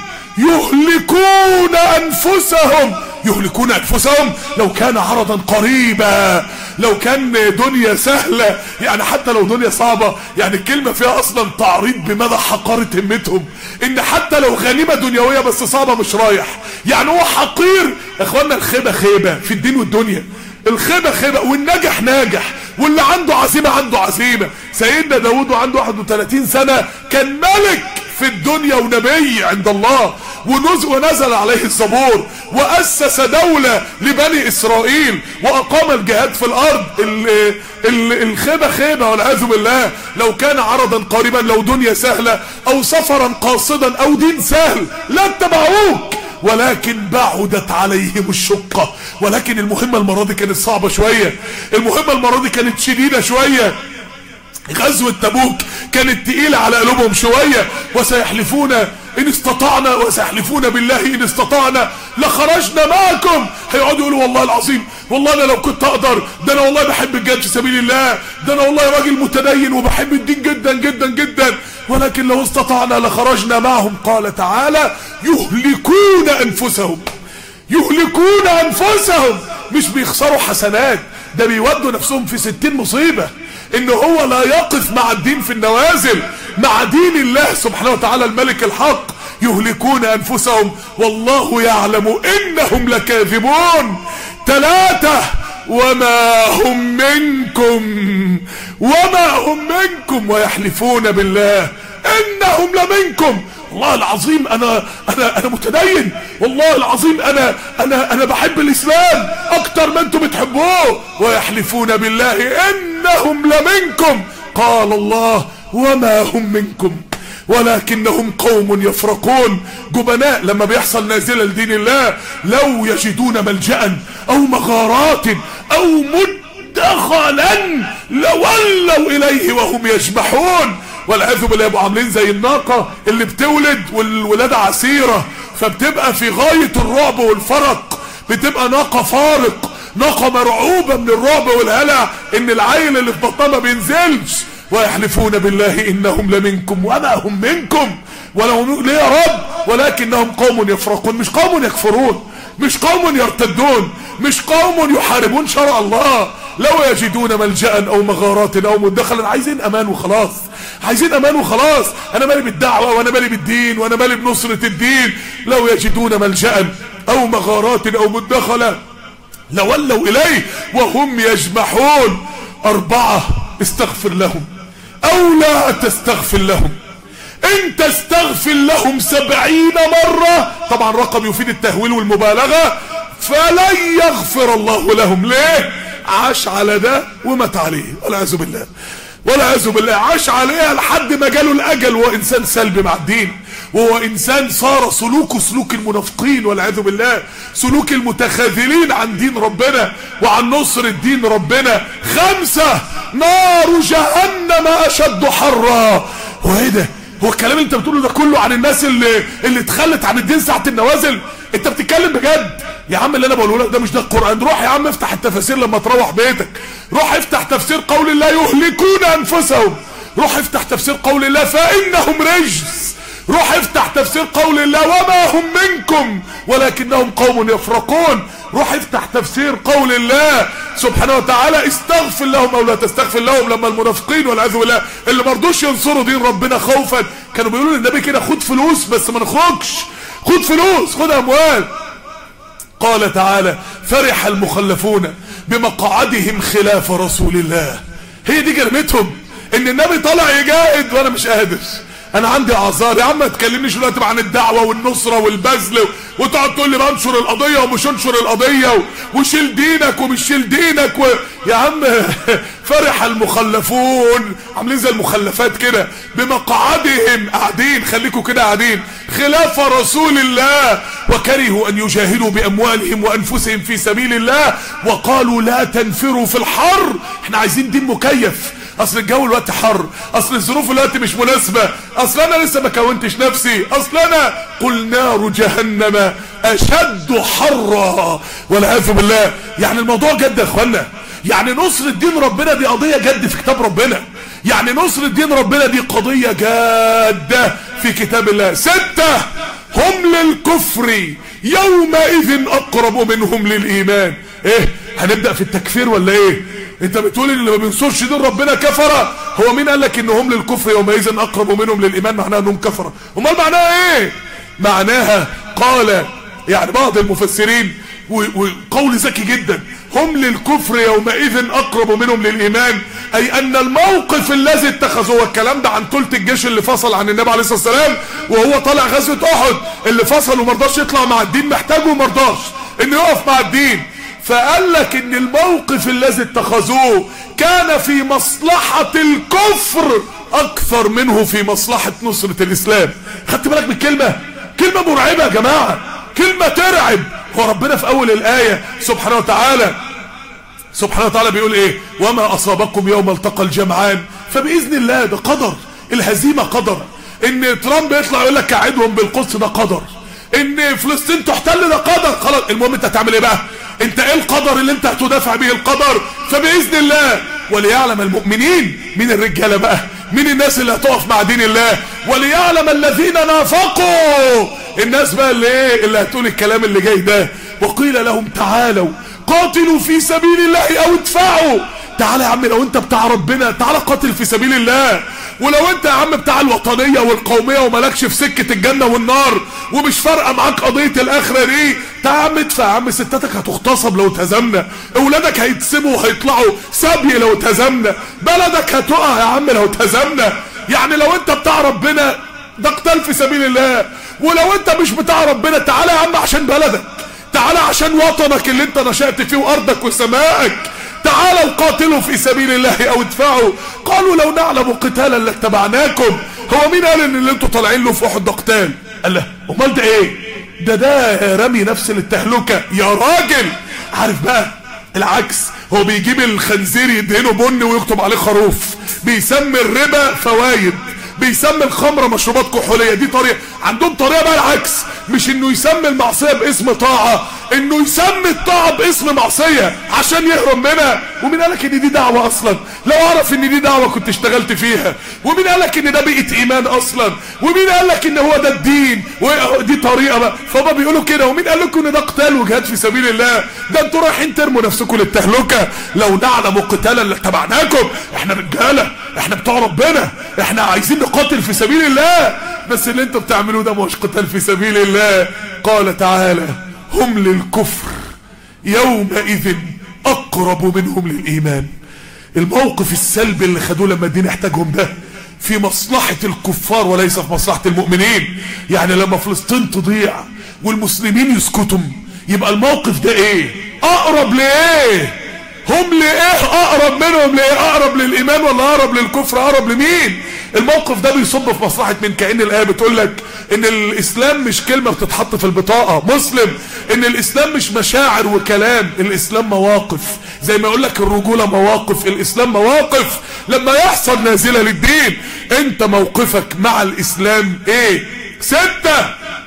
يهلكون انفسهم يهلكون انفسهم لو كان عرضا قريبا لو كان دنيا سهلة يعني حتى لو دنيا صعبة يعني الكلمة فيها اصلا تعريض بمدى حقارة همتهم ان حتى لو غنيمة دنيوية بس صعبة مش رايح يعني هو حقير اخوانا الخيبة خيبة في الدين والدنيا الخيبة خيبة والنجح ناجح واللي عنده عزيمة عنده عزيمة سيدنا داود وعنده 31 سنة كان ملك في الدنيا ونبي عند الله ونزل, ونزل عليه الزبور وأسس دولة لبني إسرائيل وأقام الجهاد في الأرض ال ال الخيبة خيبة والعياذ بالله لو كان عرضا قريبا لو دنيا سهلة أو سفرا قاصدا أو دين سهل لا اتبعوك ولكن بعدت عليهم الشقة ولكن المهمة المرة دي كانت صعبة شوية المهمة المرة دي كانت شديدة شوية غزوة تبوك كانت تقيلة على قلوبهم شوية وسيحلفون ان استطعنا وسيحلفون بالله ان استطعنا لخرجنا معكم هيقعدوا يقولوا والله العظيم والله انا لو كنت اقدر ده انا والله بحب الجهاد في سبيل الله ده انا والله راجل متدين وبحب الدين جدا جدا جدا ولكن لو استطعنا لخرجنا معهم قال تعالى يهلكون انفسهم يهلكون انفسهم مش بيخسروا حسنات ده بيودوا نفسهم في ستين مصيبة ان هو لا يقف مع الدين في النوازل مع دين الله سبحانه وتعالى الملك الحق يهلكون انفسهم والله يعلم انهم لكاذبون ثلاثة وما هم منكم وما هم منكم ويحلفون بالله انهم لمنكم والله العظيم انا انا انا متدين والله العظيم انا انا انا بحب الاسلام اكتر ما انتم بتحبوه ويحلفون بالله انهم لمنكم قال الله وما هم منكم ولكنهم قوم يفرقون جبناء لما بيحصل نازلة لدين الله لو يجدون ملجأ او مغارات او مدخلا لولوا اليه وهم يجمحون والعياذ بالله يبقوا عاملين زي الناقة اللي بتولد والولادة عسيرة فبتبقى في غاية الرعب والفرق بتبقى ناقة فارق ناقة مرعوبة من الرعب والهلع ان العيل اللي في بطنها ما بينزلش ويحلفون بالله انهم لمنكم وما هم منكم ولو ليه يا رب ولكنهم قوم يفرقون مش قوم يكفرون مش قوم يرتدون مش قوم يحاربون شرع الله لو يجدون ملجأ او مغارات او مدخلا عايزين امان وخلاص عايزين امان وخلاص انا مالي بالدعوة وانا مالي بالدين وانا مالي بنصرة الدين لو يجدون ملجأ او مغارات او مدخلا لولوا اليه وهم يجمحون اربعة استغفر لهم او لا تستغفر لهم ان تستغفر لهم سبعين مرة طبعا رقم يفيد التهويل والمبالغة فلن يغفر الله لهم ليه عاش على ده ومات عليه والعياذ بالله والعياذ بالله عاش عليها لحد ما جاله الاجل وهو انسان سلبي مع الدين وهو انسان صار سلوكه سلوك المنافقين والعياذ بالله سلوك المتخاذلين عن دين ربنا وعن نصر الدين ربنا خمسة نار جهنم اشد حرا هو ايه ده هو الكلام اللي انت بتقوله ده كله عن الناس اللي اللي اتخلت عن الدين ساعه النوازل انت بتتكلم بجد يا عم اللي انا بقوله لك ده مش ده القران روح يا عم افتح التفاسير لما تروح بيتك روح افتح تفسير قول الله يهلكون انفسهم روح افتح تفسير قول الله فانهم رجس روح افتح تفسير قول الله وما هم منكم ولكنهم قوم يفرقون روح افتح تفسير قول الله سبحانه وتعالى استغفر لهم او لا تستغفر لهم لما المنافقين والعياذ بالله اللي مرضوش ينصروا دين ربنا خوفا كانوا بيقولوا للنبي كده خد فلوس بس ما نخرجش خد فلوس خد اموال قال تعالى فرح المخلفون بمقعدهم خلاف رسول الله هي دي جرمتهم ان النبي طلع يجاهد وانا مش قادر انا عندي اعذار يا عم ما تكلمنيش دلوقتي عن الدعوه والنصره والبذل وتقعد تقول لي بنشر القضيه ومش انشر القضيه وشيل دينك ومش شيل دينك و... يا عم فرح المخلفون عاملين زي المخلفات كده بمقعدهم قاعدين خليكم كده قاعدين خلاف رسول الله وكرهوا ان يجاهدوا باموالهم وانفسهم في سبيل الله وقالوا لا تنفروا في الحر احنا عايزين دين مكيف اصل الجو الوقت حر اصل الظروف الوقت مش مناسبة اصل انا لسه ما كونتش نفسي اصل انا قل نار جهنم اشد حرا والعياذ بالله يعني الموضوع جد يا اخوانا يعني نصر الدين ربنا دي قضية جد في كتاب ربنا يعني نصر الدين ربنا دي قضية جادة في كتاب الله ستة هم للكفر يومئذ اقرب منهم للايمان ايه هنبدأ في التكفير ولا ايه انت بتقول ان اللي ما بينصرش دين ربنا كفره هو مين قال لك ان هم للكفر يومئذ اقرب منهم للايمان معناها انهم كفره امال معناها ايه معناها قال يعني بعض المفسرين وقول ذكي جدا هم للكفر يومئذ اقرب منهم للايمان اي ان الموقف الذي اتخذوه الكلام ده عن ثلث الجيش اللي فصل عن النبي عليه الصلاه والسلام وهو طالع غزوه احد اللي فصل ومرضاش يطلع مع الدين محتاجه ومرضاش انه يقف مع الدين فقال لك ان الموقف الذي اتخذوه كان في مصلحة الكفر اكثر منه في مصلحة نصرة الاسلام خدت بالك من الكلمة كلمة مرعبة يا جماعة كلمة ترعب هو ربنا في اول الاية سبحانه وتعالى سبحانه وتعالى بيقول ايه وما اصابكم يوم التقى الجمعان فباذن الله ده قدر الهزيمة قدر ان ترامب يطلع يقول لك قاعدهم بالقدس ده قدر ان فلسطين تحتل ده قدر خلاص المهم انت هتعمل ايه بقى انت ايه القدر اللي انت هتدافع به القدر فباذن الله وليعلم المؤمنين مين الرجاله بقى مين الناس اللي هتقف مع دين الله وليعلم الذين نافقوا الناس بقى اللي ايه اللي هتقول الكلام اللي جاي ده وقيل لهم تعالوا قاتلوا في سبيل الله او ادفعوا تعالى يا عم لو انت بتاع ربنا تعالى قاتل في سبيل الله ولو انت يا عم بتاع الوطنية والقومية ومالكش في سكة الجنة والنار ومش فارقة معاك قضية الاخرة دي تعالى يا عم ادفع يا عم ستاتك هتغتصب لو اتهزمنا اولادك هيتسبوا وهيطلعوا سبي لو اتهزمنا بلدك هتقع يا عم لو اتهزمنا يعني لو انت بتاع ربنا ده قتال في سبيل الله ولو انت مش بتاع ربنا تعالى يا عم عشان بلدك تعالى عشان وطنك اللي انت نشأت فيه وارضك وسمائك تعالوا قاتلوا في سبيل الله او ادفعوا قالوا لو نعلم قتالا لاتبعناكم هو مين قال ان اللي انتوا طالعين له في احد ده قتال قال له امال ده ايه ده ده رمي نفس للتهلكه يا راجل عارف بقى العكس هو بيجيب الخنزير يدهنه بن ويكتب عليه خروف بيسمي الربا فوايد بيسمي الخمره مشروبات كحوليه دي طريقه عندهم طريقه بقى العكس مش انه يسمي المعصيه باسم طاعه انه يسمي الطاعه باسم معصيه عشان يهرب منها ومين قالك ان دي دعوه اصلا لو اعرف ان دي دعوه كنت اشتغلت فيها ومين قالك ان ده بيئه ايمان اصلا ومين قالك ان هو ده الدين ودي طريقه بقى فهم بيقولوا كده ومين قال لكم ان ده قتال وجهاد في سبيل الله ده انتوا رايحين ترموا نفسكم للتهلكه لو نعلم قتالا لاتبعناكم احنا رجاله احنا بتوع ربنا احنا عايزين نقاتل في سبيل الله بس اللي انتوا بتعملوه ده مش قتال في سبيل الله قال تعالى هم للكفر يومئذ اقرب منهم للايمان الموقف السلبي اللي خدوه لما الدين احتاجهم ده في مصلحة الكفار وليس في مصلحة المؤمنين يعني لما فلسطين تضيع والمسلمين يسكتوا يبقى الموقف ده ايه اقرب لايه هم لايه اقرب منهم لايه اقرب للايمان ولا اقرب للكفر اقرب لمين الموقف ده بيصب في مصلحة من كأن الآية بتقول لك ان الاسلام مش كلمة بتتحط في البطاقة مسلم ان الاسلام مش مشاعر وكلام الاسلام مواقف زي ما يقول لك الرجولة مواقف الاسلام مواقف لما يحصل نازلة للدين انت موقفك مع الاسلام ايه ستة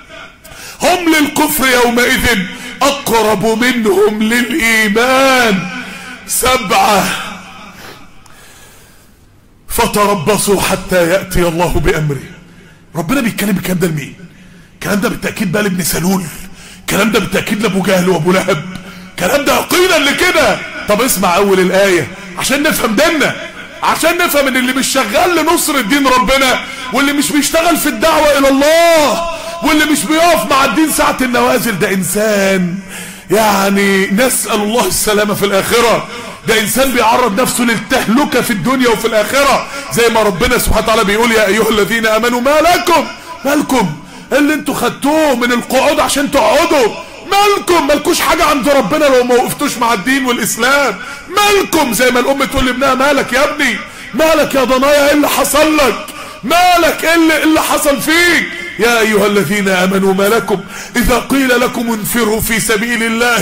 هم للكفر يومئذ اقرب منهم للايمان سبعة فتربصوا حتى يأتي الله بأمره ربنا بيتكلم الكلام ده لمين الكلام ده بالتأكيد بقى لابن سلول الكلام ده بالتأكيد لأبو جهل وأبو لهب الكلام ده يقينا لكده طب اسمع أول الآية عشان نفهم ديننا عشان نفهم ان اللي مش شغال لنصر الدين ربنا واللي مش بيشتغل في الدعوة الى الله واللي مش بيقف مع الدين ساعة النوازل ده انسان يعني نسأل الله السلامة في الاخرة ده انسان بيعرض نفسه للتهلكة في الدنيا وفي الاخرة زي ما ربنا سبحانه وتعالى بيقول يا ايها الذين امنوا ما لكم مالكم اللي انتوا خدتوه من القعود عشان تقعدوا مالكم مالكوش حاجة عند ربنا لو ما وقفتوش مع الدين والاسلام مالكم زي ما الام تقول لابنها مالك يا ابني مالك يا ضنايا ايه اللي حصل لك مالك ايه اللي, اللي حصل فيك يا ايها الذين امنوا ما لكم اذا قيل لكم انفروا في سبيل الله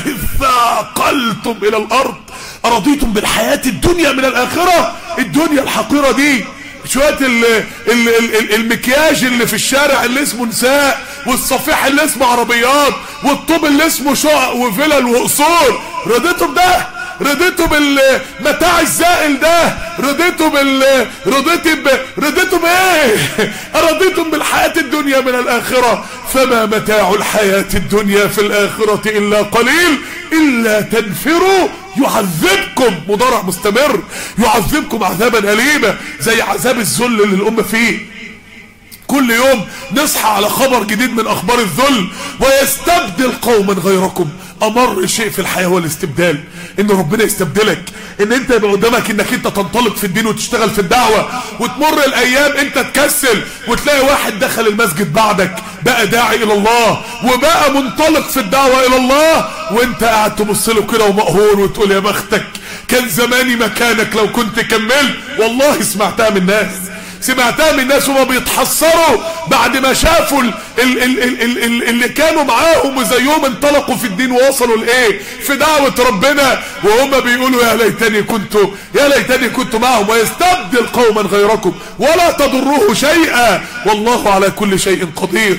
ثاقلتم الى الارض ارضيتم بالحياة الدنيا من الاخرة الدنيا الحقيرة دي شوية ال ال ال المكياج اللي في الشارع اللي اسمه نساء والصفيح اللي اسمه عربيات والطوب اللي اسمه شقق وفلل وقصور رضيتم ده رضيتوا بالمتاع الزائل ده رضيتوا بال رضيتوا ب... رضيتوا بايه رضيتم بالحياة الدنيا من الاخرة فما متاع الحياة الدنيا في الاخرة الا قليل الا تنفروا يعذبكم مضارع مستمر يعذبكم عذابا اليما زي عذاب الذل اللي الام فيه كل يوم نصحى على خبر جديد من اخبار الذل ويستبدل قوما غيركم امر شيء في الحياة هو الاستبدال ان ربنا يستبدلك ان انت يبقى قدامك انك انت تنطلق في الدين وتشتغل في الدعوة وتمر الايام انت تكسل وتلاقي واحد دخل المسجد بعدك بقى داعي الى الله وبقى منطلق في الدعوة الى الله وانت قاعد تبص له كده ومقهور وتقول يا بختك كان زماني مكانك لو كنت كملت والله سمعتها من الناس سمعتها من الناس وما بيتحسروا بعد ما شافوا ال ال ال ال ال ال اللي كانوا معاهم وزيهم انطلقوا في الدين ووصلوا لايه في دعوة ربنا وهم بيقولوا يا ليتني كنت يا ليتني كنت معهم ويستبدل قوما غيركم ولا تضروه شيئا والله على كل شيء قدير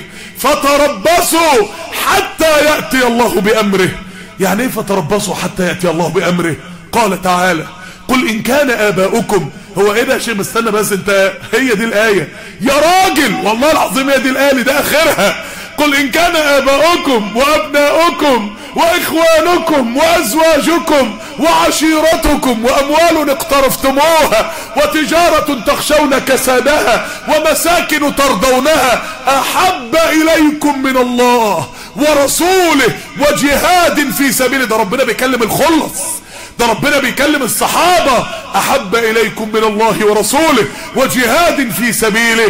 فتربصوا حتى يأتي الله بأمره يعني ايه فتربصوا حتى يأتي الله بأمره قال تعالى قل ان كان اباؤكم هو ايه ده يا شيخ استنى بس انت هي دي الايه يا راجل والله العظيم هي دي الايه ده اخرها قل ان كان اباؤكم وابناؤكم واخوانكم وازواجكم وعشيرتكم واموال اقترفتموها وتجارة تخشون كسادها ومساكن ترضونها احب اليكم من الله ورسوله وجهاد في سبيله ده ربنا بيكلم الخلص ده ربنا بيكلم الصحابة احب اليكم من الله ورسوله وجهاد في سبيله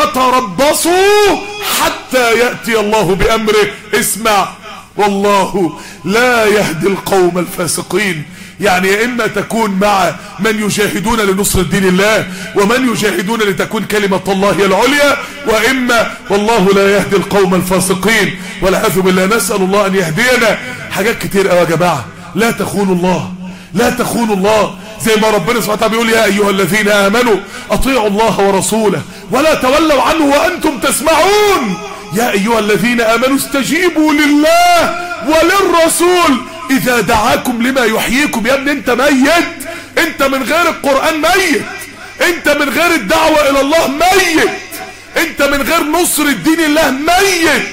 فتربصوا حتى يأتي الله بامره اسمع والله لا يهدي القوم الفاسقين يعني يا اما تكون مع من يجاهدون لنصر دين الله ومن يجاهدون لتكون كلمة الله هي العليا واما والله لا يهدي القوم الفاسقين والعياذ بالله نسأل الله ان يهدينا حاجات كتير قوي يا جماعة لا تخونوا الله لا تخونوا الله زي ما ربنا سبحانه وتعالى بيقول يا ايها الذين امنوا اطيعوا الله ورسوله ولا تولوا عنه وانتم تسمعون يا ايها الذين امنوا استجيبوا لله وللرسول اذا دعاكم لما يحييكم يا ابني انت ميت انت من غير القرآن ميت انت من غير الدعوة الى الله ميت انت من غير نصر الدين الله ميت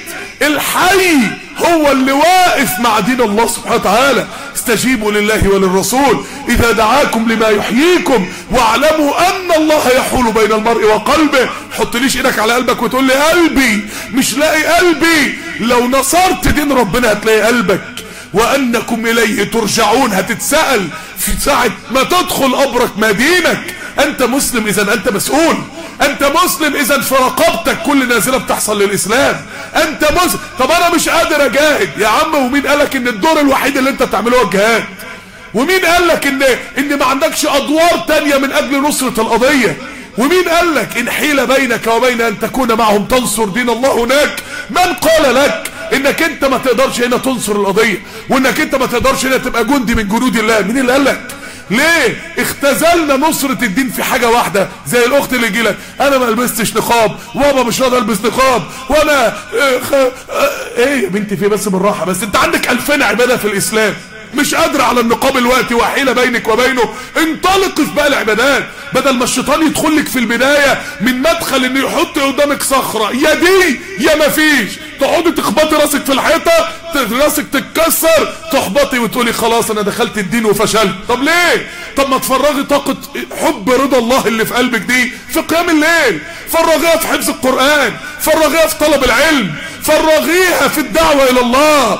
الحي هو اللي واقف مع دين الله سبحانه وتعالى استجيبوا لله وللرسول اذا دعاكم لما يحييكم واعلموا ان الله يحول بين المرء وقلبه حط ليش ايدك على قلبك وتقول لي قلبي مش لاقي قلبي لو نصرت دين ربنا هتلاقي قلبك وانكم اليه ترجعون هتتسأل في ساعة ما تدخل قبرك ما دينك انت مسلم اذا انت مسؤول انت مسلم اذا في رقبتك كل نازله بتحصل للاسلام انت مسلم طب انا مش قادر اجاهد يا عم ومين قالك ان الدور الوحيد اللي انت بتعمله هو الجهاد ومين قالك ان ان ما عندكش ادوار تانية من اجل نصرة القضية ومين قالك ان حيل بينك وبين ان تكون معهم تنصر دين الله هناك من قال لك انك انت ما تقدرش هنا تنصر القضية وانك انت ما تقدرش هنا تبقى جندي من جنود الله مين اللي قالك ليه اختزلنا نصرة الدين في حاجة واحدة زي الاخت اللي يجيلك انا ما لبستش نقاب وابا مش راضي البس نقاب وانا اه خ... اه ايه يا بنتي في بس بالراحة بس انت عندك الفين عبادة في الاسلام مش قادر على النقاب الوقت وحيلة بينك وبينه انطلق في بقى العبادات بدل ما الشيطان يدخل لك في البداية من مدخل انه يحط قدامك صخرة يا دي يا ما فيش تقعدي تخبطي راسك في الحيطة راسك تتكسر تحبطي وتقولي خلاص انا دخلت الدين وفشلت طب ليه طب ما تفرغي طاقة حب رضا الله اللي في قلبك دي في قيام الليل فرغيها في حفظ القرآن فرغيها في طلب العلم فرغيها في الدعوة الى الله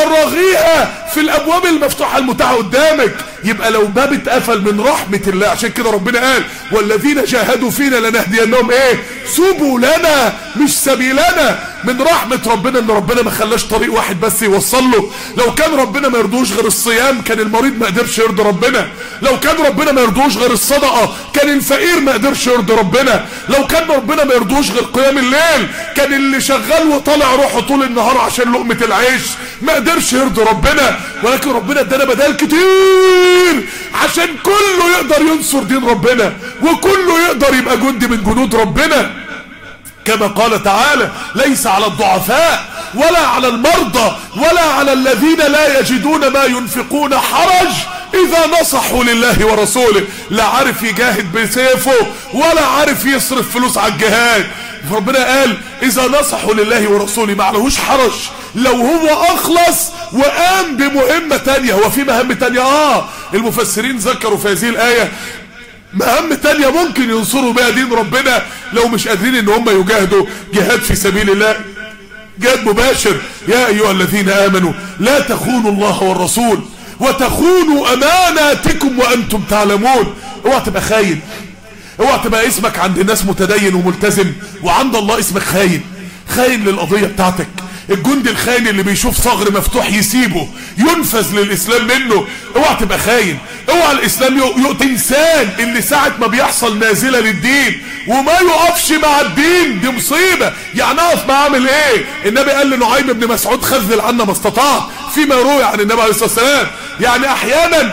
فرغيها في الابواب المفتوحة المتاحة قدامك يبقى لو باب اتقفل من رحمة الله عشان كده ربنا قال والذين جاهدوا فينا لنهدينهم ايه سبلنا مش سبيلنا من رحمة ربنا ان ربنا ما خلاش طريق واحد بس يوصل له لو كان ربنا ما يرضوش غير الصيام كان المريض ما قدرش يرضي ربنا لو كان ربنا ما يرضوش غير الصدقة كان الفقير ما قدرش يرضي ربنا لو كان ربنا ما يرضوش غير قيام الليل كان اللي شغال وطالع روحه طول النهار عشان لقمة العيش ما قدرش يرضي ربنا ولكن ربنا ادانا بدال كتير عشان كله يقدر ينصر دين ربنا وكله يقدر يبقى جندي من جنود ربنا كما قال تعالى ليس على الضعفاء ولا على المرضى ولا على الذين لا يجدون ما ينفقون حرج اذا نصحوا لله ورسوله لا عارف يجاهد بسيفه ولا عارف يصرف فلوس على الجهاد فربنا قال اذا نصحوا لله ورسوله ما عليهوش حرج لو هو اخلص وقام بمهمة تانية هو في مهمة تانية اه المفسرين ذكروا في هذه الاية مهام تانية ممكن ينصروا بها دين ربنا لو مش قادرين ان هم يجاهدوا جهاد في سبيل الله جهاد مباشر يا ايها الذين امنوا لا تخونوا الله والرسول وتخونوا اماناتكم وانتم تعلمون اوعى تبقى خاين اوعى تبقى اسمك عند الناس متدين وملتزم وعند الله اسمك خاين خاين للقضية بتاعتك الجندي الخاين اللي بيشوف ثغر مفتوح يسيبه ينفذ للاسلام منه اوعى تبقى خاين اوعى الاسلام يؤتي انسان اللي ساعة ما بيحصل نازلة للدين وما يقفش مع الدين دي مصيبة يعني اقف مع عامل ايه النبي قال لنعيم بن مسعود خذل عنا ما استطعت فيما روي عن النبي عليه الصلاة والسلام يعني احيانا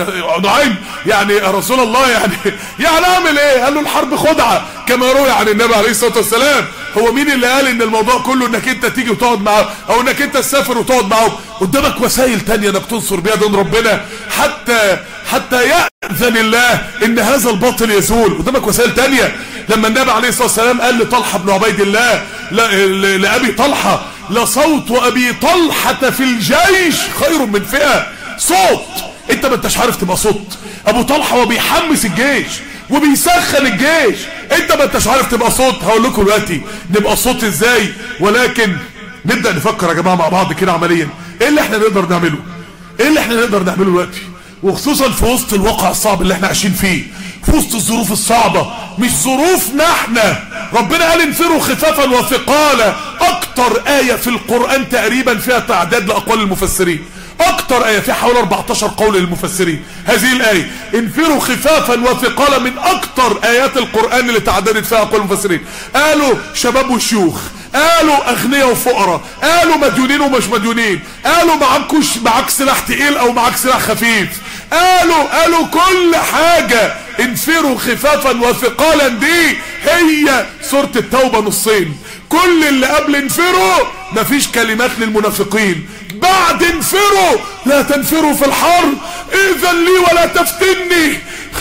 نعيم يعني يا رسول الله يعني يعني اعمل ايه قال له الحرب خدعة كما روي عن النبي عليه الصلاة والسلام هو مين اللي قال ان الموضوع كله انك انت تيجي وتقعد معاه او انك انت تسافر وتقعد معاه قدامك وسائل تانية انك تنصر بيها دين ربنا حتى حتى يأذن الله ان هذا الباطل يزول قدامك وسائل تانية لما النبي عليه الصلاة والسلام قال لطلحة بن عبيد الله لأبي طلحة لصوت أبي طلحة في الجيش خير من فئة صوت انت ما انتش عارف تبقى صوت ابو طلحة وبيحمس الجيش وبيسخن الجيش انت ما انتش عارف تبقى صوت هقول لكم دلوقتي نبقى صوت ازاي ولكن نبدأ نفكر يا جماعة مع بعض كده عمليا ايه اللي احنا نقدر نعمله ايه اللي احنا نقدر نعمله دلوقتي وخصوصا في وسط الواقع الصعب اللي احنا عايشين فيه في وسط الظروف الصعبة مش ظروفنا احنا ربنا قال انفروا خفافا وثقالا اكتر آية في القرآن تقريبا فيها تعداد لأقوال المفسرين اكتر آية فيها حوالي 14 قول للمفسرين هذه الآية انفروا خفافا وثقالا من اكتر آيات القرآن اللي تعددت فيها اقوال المفسرين قالوا شباب وشيوخ قالوا اغنياء وفقراء قالوا مديونين ومش مديونين قالوا معكوش معاك سلاح تقيل او معاك سلاح خفيف قالوا قالوا كل حاجة انفروا خفافا وثقالا دي هي سورة التوبة نصين كل اللي قبل انفروا مفيش كلمات للمنافقين بعد انفروا لا تنفروا في الحر اذا لي ولا تفتني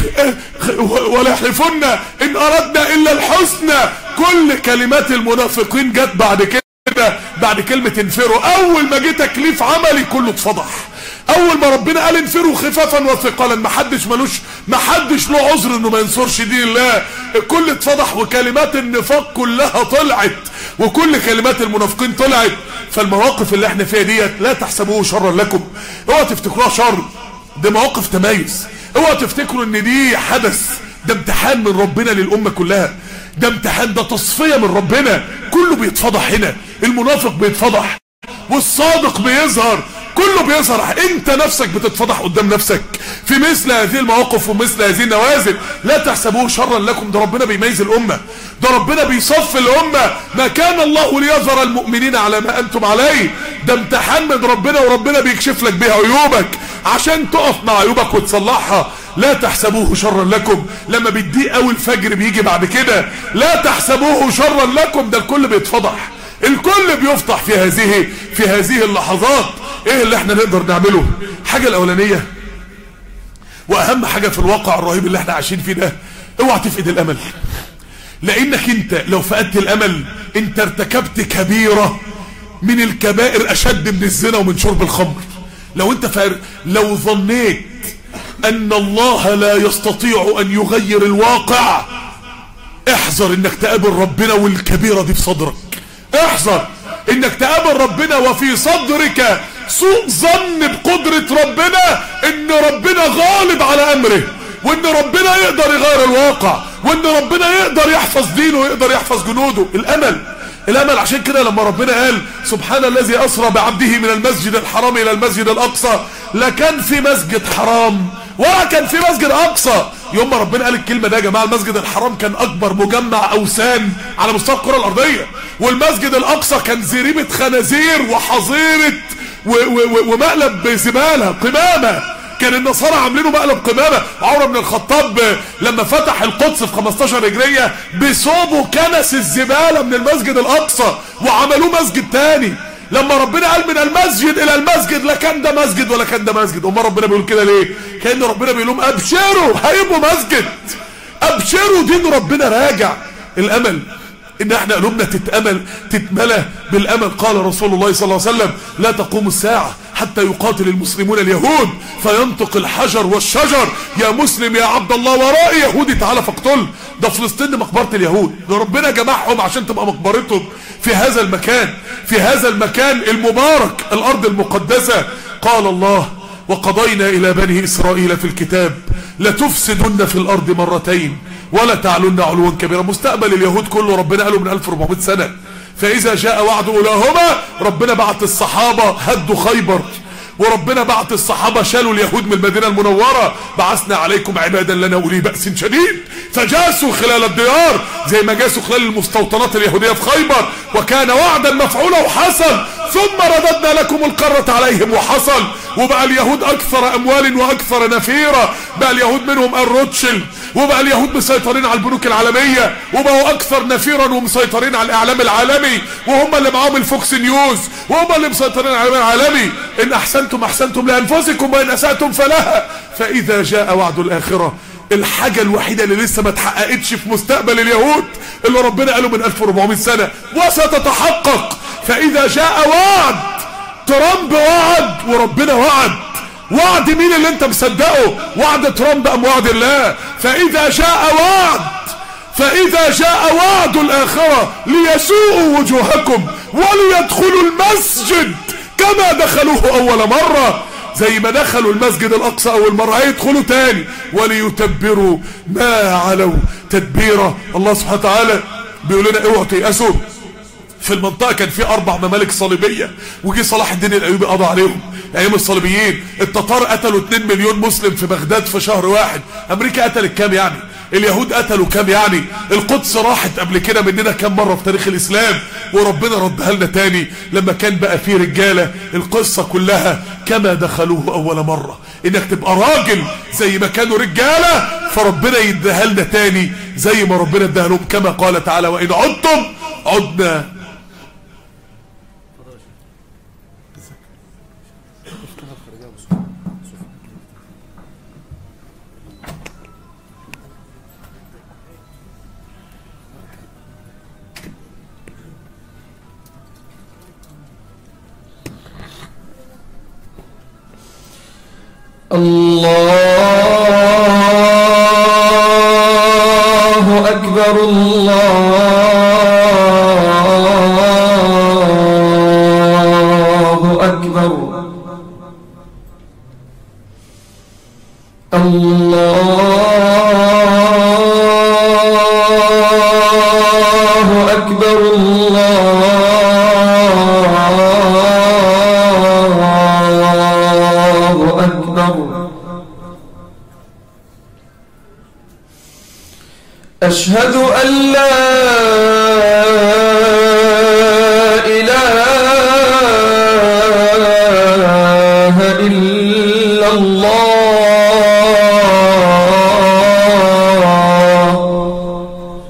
ولا يحلفن ان اردنا الا الحسنى كل كلمات المنافقين جت بعد كده بعد كلمة انفروا اول ما جه تكليف عملي كله اتفضح اول ما ربنا قال انفروا خفافا وثقالا ما حدش ملوش ما حدش له عذر انه ما ينصرش دين الله الكل اتفضح وكلمات النفاق كلها طلعت وكل كلمات المنافقين طلعت فالمواقف اللي احنا فيها ديت لا تحسبوه شرا لكم اوعى تفتكروها شر ده مواقف تميز اوعى تفتكروا ان دي حدث ده امتحان من ربنا للامه كلها ده امتحان ده تصفيه من ربنا كله بيتفضح هنا المنافق بيتفضح والصادق بيظهر كله بيظهر انت نفسك بتتفضح قدام نفسك في مثل هذه المواقف ومثل هذه النوازل لا تحسبوه شرا لكم ده ربنا بيميز الامه ده ربنا بيصف الامه ما كان الله ليظهر المؤمنين على ما انتم عليه ده امتحان من ربنا وربنا بيكشف لك بيها عيوبك عشان تقف مع عيوبك وتصلحها لا تحسبوه شرا لكم لما بيضيق قوي الفجر بيجي بعد كده لا تحسبوه شرا لكم ده الكل بيتفضح الكل بيفضح في هذه في هذه اللحظات ايه اللي احنا نقدر نعمله حاجة الاولانية واهم حاجة في الواقع الرهيب اللي احنا عايشين فيه ده اوعى تفقد الامل لانك انت لو فقدت الامل انت ارتكبت كبيرة من الكبائر اشد من الزنا ومن شرب الخمر لو انت فار لو ظنيت ان الله لا يستطيع ان يغير الواقع احذر انك تقابل ربنا والكبيرة دي في صدرك احذر انك تقابل ربنا وفي صدرك سوء ظن بقدرة ربنا ان ربنا غالب على امره وان ربنا يقدر يغير الواقع وان ربنا يقدر يحفظ دينه ويقدر يحفظ جنوده الامل الامل عشان كده لما ربنا قال سبحان الذي اسرى بعبده من المسجد الحرام الى المسجد الاقصى لا كان في مسجد حرام ولا كان في مسجد اقصى يوم ما ربنا قال الكلمه ده يا جماعه المسجد الحرام كان اكبر مجمع اوثان على مستوى الكره الارضيه والمسجد الاقصى كان زريبه خنازير وحظيره ومقلب زباله قمامه كان النصارى عاملينه مقلب قمامه عمر بن الخطاب لما فتح القدس في 15 هجريه بصوبه كنس الزباله من المسجد الاقصى وعملوه مسجد تاني لما ربنا قال من المسجد الى المسجد لا كان ده مسجد ولا كان ده مسجد امال ربنا بيقول كده ليه كان ربنا بيقول لهم ابشروا هيبقوا مسجد ابشروا دين ربنا راجع الامل ان احنا قلوبنا تتأمل تتملى بالامل قال رسول الله صلى الله عليه وسلم لا تقوم الساعة حتى يقاتل المسلمون اليهود فينطق الحجر والشجر يا مسلم يا عبد الله ورائي يهودي تعالى فاقتل ده فلسطين مقبرة اليهود ده ربنا جمعهم عشان تبقى مقبرتهم في هذا المكان في هذا المكان المبارك الارض المقدسة قال الله وقضينا الى بني اسرائيل في الكتاب لتفسدن في الارض مرتين ولا تعلن علوا كبيرا مستقبل اليهود كله ربنا قاله من 1400 سنة فاذا جاء وعد اولاهما ربنا بعت الصحابة هدوا خيبر وربنا بعت الصحابة شالوا اليهود من المدينة المنورة بعثنا عليكم عبادا لنا أولي بأس شديد فجاسوا خلال الديار زي ما جاسوا خلال المستوطنات اليهودية في خيبر وكان وعدا مفعولا وحصل ثم رددنا لكم القرة عليهم وحصل وبقى اليهود أكثر أموال وأكثر نفيرة بقى اليهود منهم الروتشيلد وبقى اليهود مسيطرين على البنوك العالمية وبقوا اكثر نفيرا ومسيطرين على الاعلام العالمي وهم اللي معاهم الفوكس نيوز وهم اللي مسيطرين على الاعلام العالمي ان احسنتم احسنتم لانفسكم وان اسأتم فلها فاذا جاء وعد الاخرة الحاجة الوحيدة اللي لسه ما اتحققتش في مستقبل اليهود اللي ربنا قاله من 1400 سنة وستتحقق فاذا جاء وعد ترامب وعد وربنا وعد وعد مين اللي انت مصدقه وعد ترامب ام وعد الله فاذا جاء وعد فاذا جاء وعد الاخرة ليسوءوا وجوهكم وليدخلوا المسجد كما دخلوه اول مرة زي ما دخلوا المسجد الاقصى اول مرة هيدخلوا تاني وليتبروا ما علوا تدبيرا الله سبحانه وتعالى بيقول لنا اوعوا تيأسوا في المنطقة كان في اربع ممالك صليبية وجي صلاح الدين الايوبي قضى عليهم ايام الصليبيين التتار قتلوا 2 مليون مسلم في بغداد في شهر واحد امريكا قتلت كام يعني اليهود قتلوا كام يعني القدس راحت قبل كده مننا كام مرة في تاريخ الاسلام وربنا ردها لنا تاني لما كان بقى فيه رجالة القصة كلها كما دخلوه اول مرة انك تبقى راجل زي ما كانوا رجالة فربنا يديها لنا تاني زي ما ربنا اداها لهم كما قال تعالى وان عدتم عدنا الله أكبر الله أكبر الله أكبر الله أكبر أشهد أن لا إله إلا الله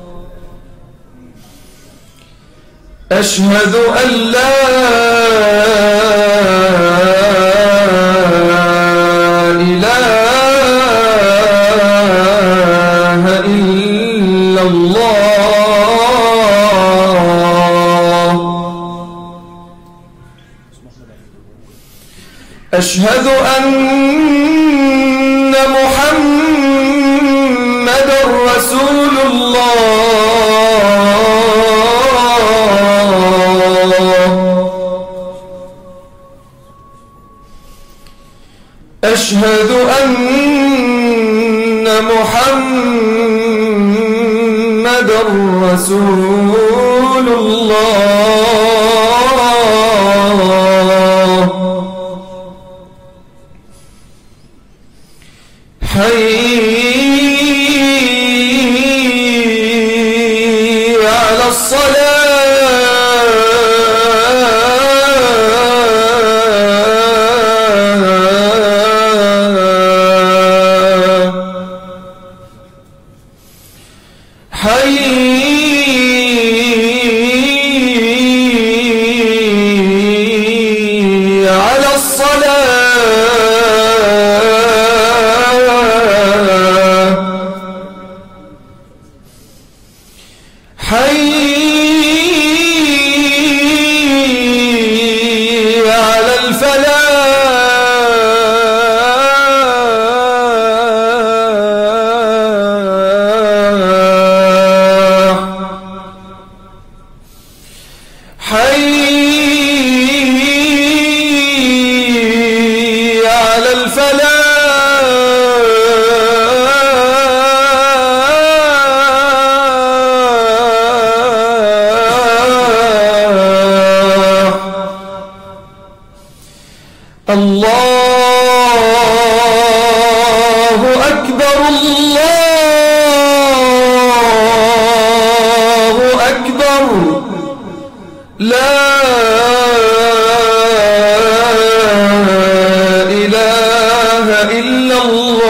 أشهد أن لا إله إلا الله أشهد أن محمد رسول الله أشهد أن محمد رسول الله حي على الصلاة حي على الصلاة حي على الفلاح حي على الفلاح الله أكبر الله أكبر لا إله إلا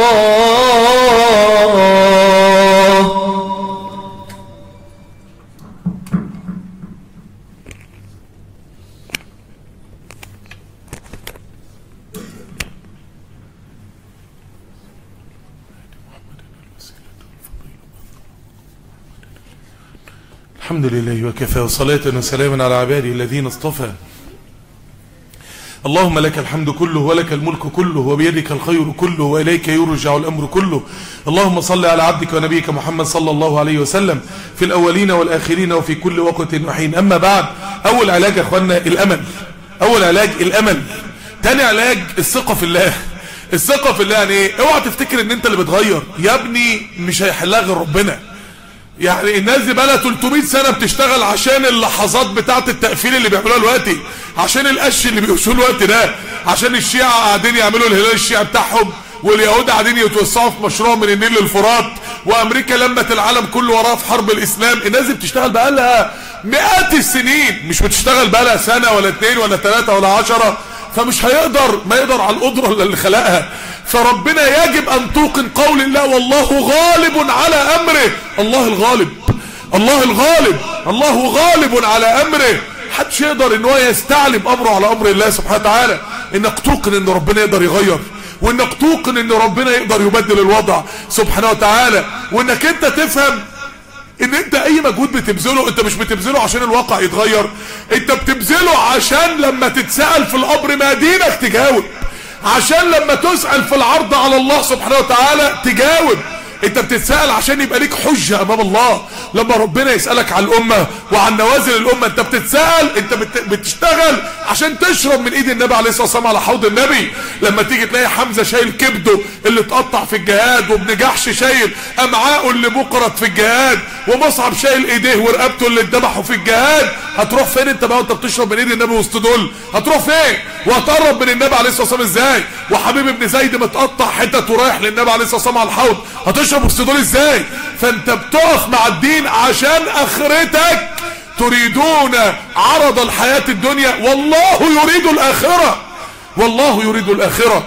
الله الحمد لله وكفى وصلاة وسلاما على عباده الذين اصطفى اللهم لك الحمد كله ولك الملك كله وبيدك الخير كله وإليك يرجع الأمر كله اللهم صل على عبدك ونبيك محمد صلى الله عليه وسلم في الأولين والآخرين وفي كل وقت وحين أما بعد أول علاج يا أخوانا الأمل أول علاج الأمل تاني علاج الثقة في الله الثقة في الله يعني ايه اوعى تفتكر ان انت اللي بتغير يا ابني مش هيحلها غير ربنا يعني الناس دي بقى 300 سنة بتشتغل عشان اللحظات بتاعة التقفيل اللي بيعملوها دلوقتي عشان القش اللي بيقشوه الوقت ده عشان الشيعة قاعدين يعملوا الهلال الشيعي بتاعهم واليهود قاعدين يتوسعوا في مشروع من النيل للفرات وامريكا لمت العالم كله وراها في حرب الاسلام الناس دي بتشتغل بقى لها مئات السنين مش بتشتغل بقى لها سنة ولا اتنين ولا تلاتة ولا عشرة فمش هيقدر ما يقدر على القدرة اللي خلقها فربنا يجب ان توقن قول الله والله غالب على امره الله الغالب الله الغالب الله غالب على امره محدش يقدر ان هو يستعلم امره على امر الله سبحانه وتعالى انك توقن ان ربنا يقدر يغير وانك توقن ان ربنا يقدر يبدل الوضع سبحانه وتعالى وانك انت تفهم ان انت اي مجهود بتبذله انت مش بتبذله عشان الواقع يتغير انت بتبذله عشان لما تتسأل في الامر ما دينك تجاوب عشان لما تسأل في العرض على الله سبحانه وتعالى تجاوب انت بتتسأل عشان يبقى ليك حجة امام الله لما ربنا يسألك عن الامة وعن نوازل الامة انت بتتسأل انت بت- بتشتغل عشان تشرب من ايد النبي عليه الصلاة والسلام على حوض النبي لما تيجي تلاقي حمزة شايل كبده اللي اتقطع في الجهاد وابن جحش شايل امعاءه اللي بقرت في الجهاد ومصعب شايل ايديه ورقبته اللي اتذبحوا في الجهاد هتروح فين انت بقى وانت بتشرب من ايد النبي وسط دول هتروح فين وهتقرب من النبي عليه الصلاه والسلام ازاي وحبيب ابن زيد متقطع حتت ورايح للنبي عليه الصلاه والسلام على الحوض هتشرب وسط دول ازاي فانت بتقف مع الدين عشان اخرتك تريدون عرض الحياه الدنيا والله يريد الاخره والله يريد الاخره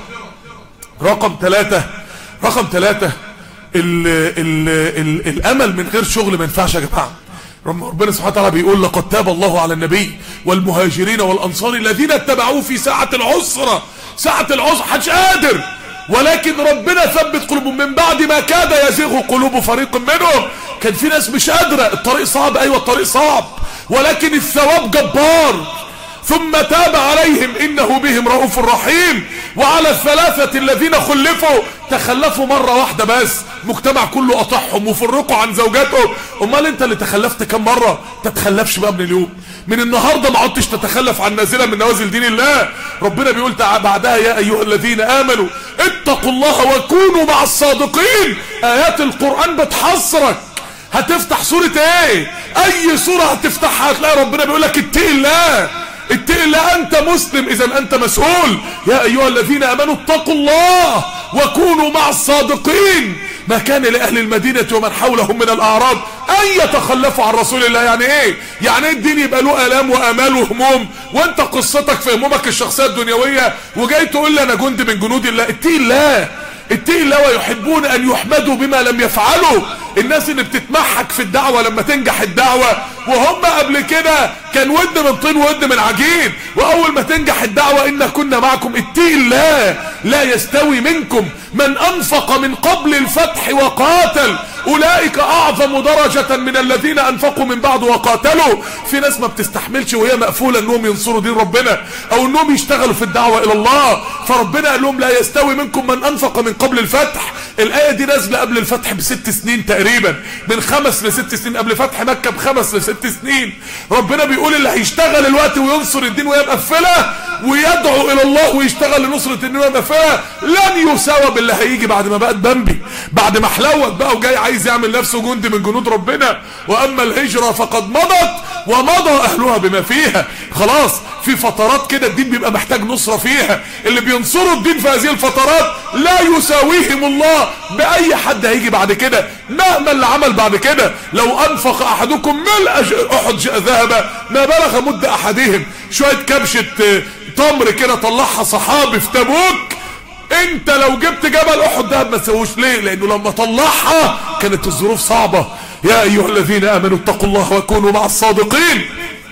رقم ثلاثة رقم ثلاثة ال ال ال الامل من غير شغل ما ينفعش يا جماعه رب- ربنا سبحانه وتعالى بيقول لقد تاب الله على النبي والمهاجرين والانصار الذين اتبعوه في ساعه العسره ساعه العسره محدش قادر ولكن ربنا ثبت قلوبهم من بعد ما كاد يزيغ قلوب فريق منهم كان في ناس مش قادره الطريق صعب ايوه الطريق صعب ولكن الثواب جبار ثم تاب عليهم انه بهم رؤوف رحيم وعلى الثلاثة الذين خلفوا تخلفوا مرة واحدة بس مجتمع كله قطعهم وفرقوا عن زوجاتهم امال انت اللي تخلفت كم مرة تتخلفش بقى من اليوم من النهاردة ما عدتش تتخلف عن نازلة من نوازل دين الله ربنا بيقول تع- بعدها يا ايها الذين امنوا اتقوا الله وكونوا مع الصادقين ايات القرآن بتحصرك هتفتح سورة ايه اي سورة هتفتحها هتلاقي ربنا بيقول لك اتقي الله اتقي الله انت مسلم اذا انت مسؤول يا ايها الذين امنوا اتقوا الله وكونوا مع الصادقين ما كان لاهل المدينة ومن حولهم من الاعراب ان يتخلفوا عن رسول الله يعني ايه يعني ايه الدين يبقى له الام وامال وهموم وانت قصتك في همومك الشخصية الدنيوية وجاي تقول لي انا جندي من جنود الله اتقي الله اتقي الله ويحبون ان يحمدوا بما لم يفعلوا الناس اللي بتتمحك في الدعوة لما تنجح الدعوة وهم قبل كده كان ود من طين ود من عجين واول ما تنجح الدعوة ان كنا معكم اتقي الله لا يستوي منكم من انفق من قبل الفتح وقاتل اولئك اعظم درجة من الذين انفقوا من بعد وقاتلوا في ناس ما بتستحملش وهي مقفولة انهم ينصروا دين ربنا او انهم يشتغلوا في الدعوة الى الله فربنا قال لهم لا يستوي منكم من انفق من قبل الفتح الاية دي نازلة قبل الفتح بست سنين تقريبا من خمس لست سنين قبل فتح مكة بخمس لست سنين ربنا بيقول اللي هيشتغل الوقت وينصر الدين وهي مقفلة ويدعو الى الله ويشتغل لنصرة الدين وهي مقفلة لن يساوى باللي هيجي بعد ما بقت بمبي بعد ما حلوت بقى وجاي عايز يعمل نفسه جندي من جنود ربنا واما الهجرة فقد مضت ومضى اهلها بما فيها خلاص في فترات كده الدين بيبقى محتاج نصرة فيها اللي بينصروا الدين في هذه الفترات لا يساويهم الله باي حد هيجي بعد كده مهما اللي عمل بعد كده لو انفق احدكم ملء احد ذهب ما بلغ مد احدهم شوية كبشة تمر كده طلعها صحابي في تبوك انت لو جبت جبل احد دهب ما تسويش ليه لانه لما طلعها كانت الظروف صعبة يا ايها الذين امنوا اتقوا الله وكونوا مع الصادقين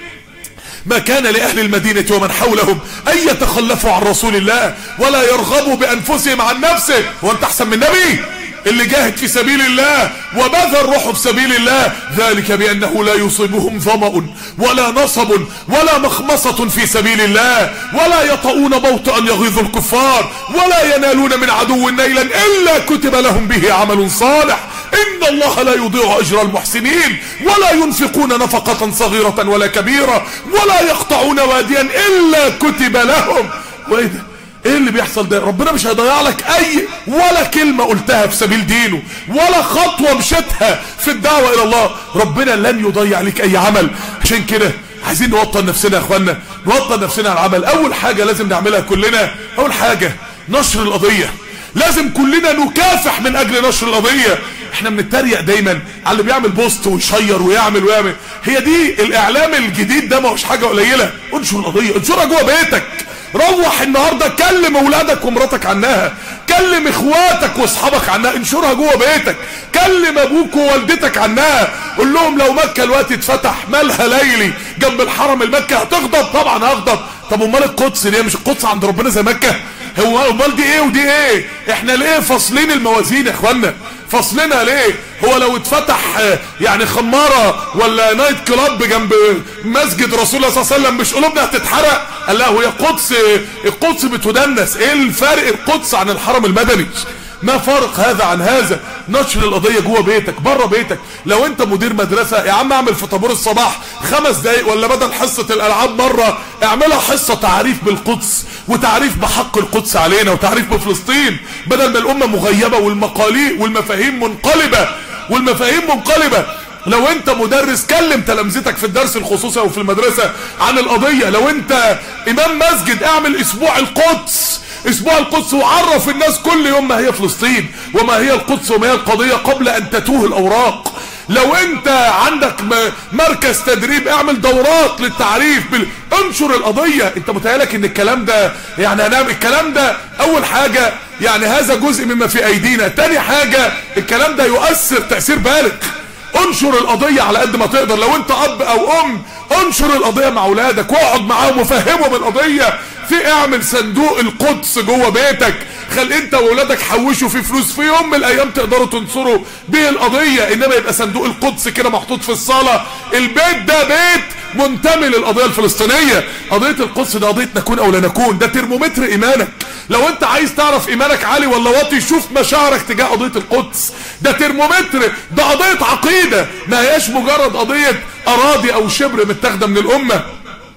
ما كان لأهل المدينة ومن حولهم أن يتخلفوا عن رسول الله ولا يرغبوا بأنفسهم عن نفسه وانت أحسن من نبي اللي جاهد في سبيل الله وبذل روحه في سبيل الله ذلك بأنه لا يصيبهم ظمأ ولا نصب ولا مخمصة في سبيل الله ولا يطؤون موطئا يغيظ الكفار ولا ينالون من عدو نيلا إلا كتب لهم به عمل صالح إن الله لا يضيع أجر المحسنين ولا ينفقون نفقة صغيرة ولا كبيرة ولا يقطعون واديا إلا كتب لهم وإيه ده ايه اللي بيحصل ده ربنا مش هيضيع لك اي ولا كلمة قلتها في سبيل دينه ولا خطوة مشيتها في الدعوة الى الله ربنا لن يضيع لك اي عمل عشان كده عايزين نوطن نفسنا يا اخوانا نوطن نفسنا على العمل اول حاجة لازم نعملها كلنا اول حاجة نشر القضية لازم كلنا نكافح من اجل نشر القضية احنا بنتريق دايما على اللي بيعمل بوست ويشير ويعمل ويعمل هي دي الاعلام الجديد ده ما هوش حاجة قليلة انشر القضية انشرها جوه بيتك روح النهاردة كلم اولادك ومراتك عنها كلم اخواتك واصحابك عنها انشرها جوه بيتك كلم ابوك ووالدتك عنها قول لهم لو مكة الوقت اتفتح مالها ليلي جنب الحرم المكة هتغضب طبعا هغضب طب امال القدس ليه مش القدس عند ربنا زي مكة هو امال دي ايه ودي ايه احنا ليه فاصلين الموازين يا اخوانا فصلنا ليه هو لو اتفتح يعني خمارة ولا نايت كلاب جنب مسجد رسول الله صلى الله عليه وسلم مش قلوبنا هتتحرق قال لا هي القدس القدس بتدنس ايه الفرق القدس عن الحرم المدني ما فرق هذا عن هذا نشر القضية جوه بيتك بره بيتك لو انت مدير مدرسة يا عم اعمل في طابور الصباح خمس دقايق ولا بدل حصة الالعاب مرة اعملها حصة تعريف بالقدس وتعريف بحق القدس علينا وتعريف بفلسطين بدل ما الامة مغيبة والمقاليق والمفاهيم منقلبة والمفاهيم منقلبة لو انت مدرس كلم تلامذتك في الدرس الخصوصي او في المدرسة عن القضية لو انت امام مسجد اعمل اسبوع القدس اسبوع القدس وعرف الناس كل يوم ما هي فلسطين وما هي القدس وما هي القضية قبل ان تتوه الاوراق لو انت عندك مركز تدريب اعمل دورات للتعريف بال... انشر القضية انت متهيألك ان الكلام ده يعني هنعمل الكلام ده اول حاجة يعني هذا جزء مما في ايدينا تاني حاجة الكلام ده يؤثر تأثير بالغ انشر القضية على قد ما تقدر لو انت اب او ام انشر القضية مع اولادك واقعد معاهم وفهمهم القضية في اعمل صندوق القدس جوه بيتك خل انت واولادك حوشوا فيه فلوس في يوم من الايام تقدروا تنصروا بيه القضية انما يبقى صندوق القدس كده محطوط في الصالة البيت ده بيت منتمي للقضية الفلسطينية قضية القدس ده قضية نكون او لا نكون ده ترمومتر ايمانك لو انت عايز تعرف ايمانك عالي ولا واطي شوف مشاعرك تجاه قضية القدس ده ترمومتر ده قضية عقيدة ما هياش مجرد قضية اراضي او شبر متاخده من الامة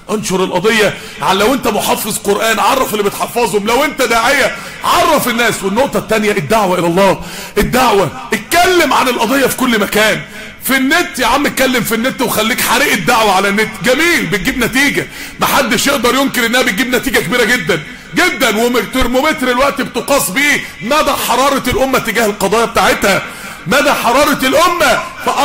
انشر القضية على لو انت محفظ قرآن عرف اللي بتحفظهم لو انت داعية عرف الناس والنقطة التانية الدعوة الى الله الدعوة اتكلم عن القضية في كل مكان في النت يا عم اتكلم في النت وخليك حريق الدعوة على النت جميل بتجيب نتيجة محدش يقدر ينكر انها بتجيب نتيجة كبيرة جدا جدا وترمومتر الوقت بتقاس بيه مدى حرارة الامة تجاه القضايا بتاعتها مدى حرارة الامة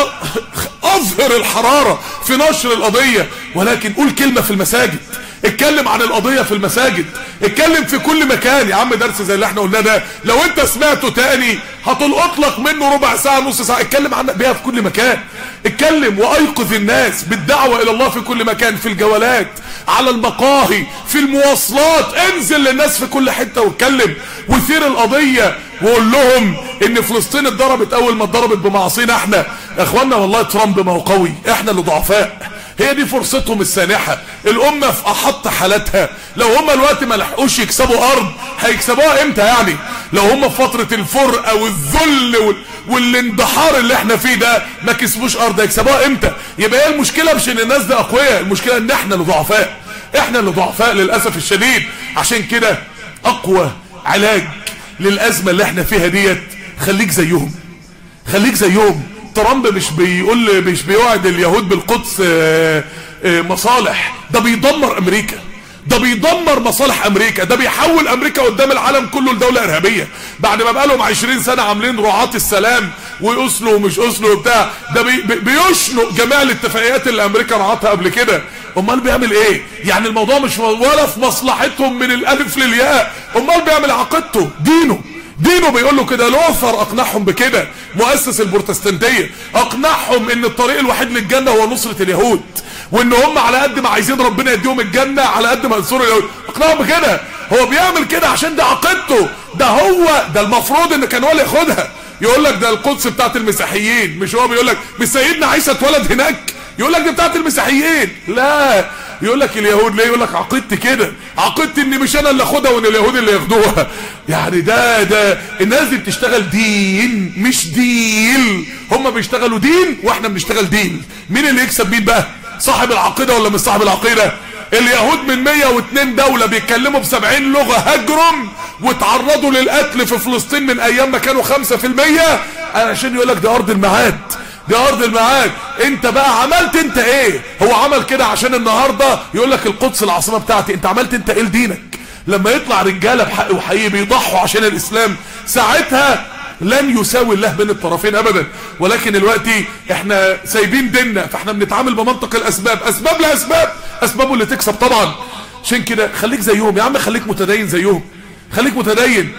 فاظهر الحرارة في نشر القضية ولكن قول كلمة في المساجد اتكلم عن القضية في المساجد اتكلم في كل مكان يا عم درس زي اللي احنا قلناه ده لو انت سمعته تاني هتلقط لك منه ربع ساعة نص ساعة اتكلم عن بيها في كل مكان اتكلم وايقظ الناس بالدعوة الى الله في كل مكان في الجولات على المقاهي في المواصلات انزل للناس في كل حتة واتكلم وثير القضية وقول لهم ان فلسطين اتضربت اول ما اتضربت بمعاصينا احنا يا اخوانا والله ترامب ما هو قوي احنا اللي ضعفاء هي دي فرصتهم السانحة الامة في احط حالاتها لو هم الوقت ما لحقوش يكسبوا ارض هيكسبوها امتى يعني لو هم في فترة الفرقة والذل وال... والاندحار اللي احنا فيه ده ما كسبوش ارض هيكسبوها امتى يبقى هي المشكلة مش ان الناس دي اقوياء المشكلة ان احنا اللي ضعفاء احنا اللي ضعفاء للأسف الشديد عشان كده اقوى علاج للأزمة اللي احنا فيها ديت خليك زيهم خليك زيهم ترامب مش بيقول مش بيوعد اليهود بالقدس آآ آآ مصالح ده بيدمر امريكا ده بيدمر مصالح امريكا ده بيحول امريكا قدام العالم كله لدولة ارهابية بعد ما بقالهم 20 سنة عاملين رعاة السلام واسلو ومش اسلو وبتاع ده بي بيشنق جميع الاتفاقيات اللي امريكا رعاتها قبل كده امال بيعمل ايه يعني الموضوع مش ولا في مصلحتهم من الالف للياء امال بيعمل عقيدته دينه دينه بيقول له كده لوثر اقنعهم بكده مؤسس البروتستانتيه اقنعهم ان الطريق الوحيد للجنه هو نصره اليهود وان هم على قد ما عايزين ربنا يديهم الجنه على قد ما ينصروا اليهود اقنعهم بكده هو بيعمل كده عشان ده عقيدته ده هو ده المفروض ان كان هو اللي ياخدها يقول لك ده القدس بتاعت المسيحيين مش هو بيقول لك مش سيدنا عيسى اتولد هناك يقول لك دي بتاعت المسيحيين لا يقول لك اليهود ليه يقول لك عقيدتي كده عقيدتي ان مش انا اللي اخدها وان اليهود اللي ياخدوها يعني ده ده الناس دي بتشتغل دين مش دين هم بيشتغلوا دين واحنا بنشتغل دين مين اللي يكسب مين بقى صاحب العقيده ولا مش صاحب العقيده اليهود من 102 دولة بيتكلموا ب 70 لغة هجرم واتعرضوا للقتل في فلسطين من ايام ما كانوا 5% علشان يقول لك دي ارض الميعاد دي ارض الميعاد انت بقى عملت انت ايه هو عمل كده عشان النهاردة يقول لك القدس العاصمة بتاعتي انت عملت انت ايه لدينك لما يطلع رجالة بحق وحقيقي بيضحوا عشان الاسلام ساعتها لن يساوي الله بين الطرفين ابدا ولكن دلوقتي احنا سايبين ديننا فاحنا بنتعامل بمنطق الاسباب اسباب لاسباب اسبابه اللي تكسب طبعا عشان كده خليك زيهم يا عم خليك متدين زيهم خليك متدين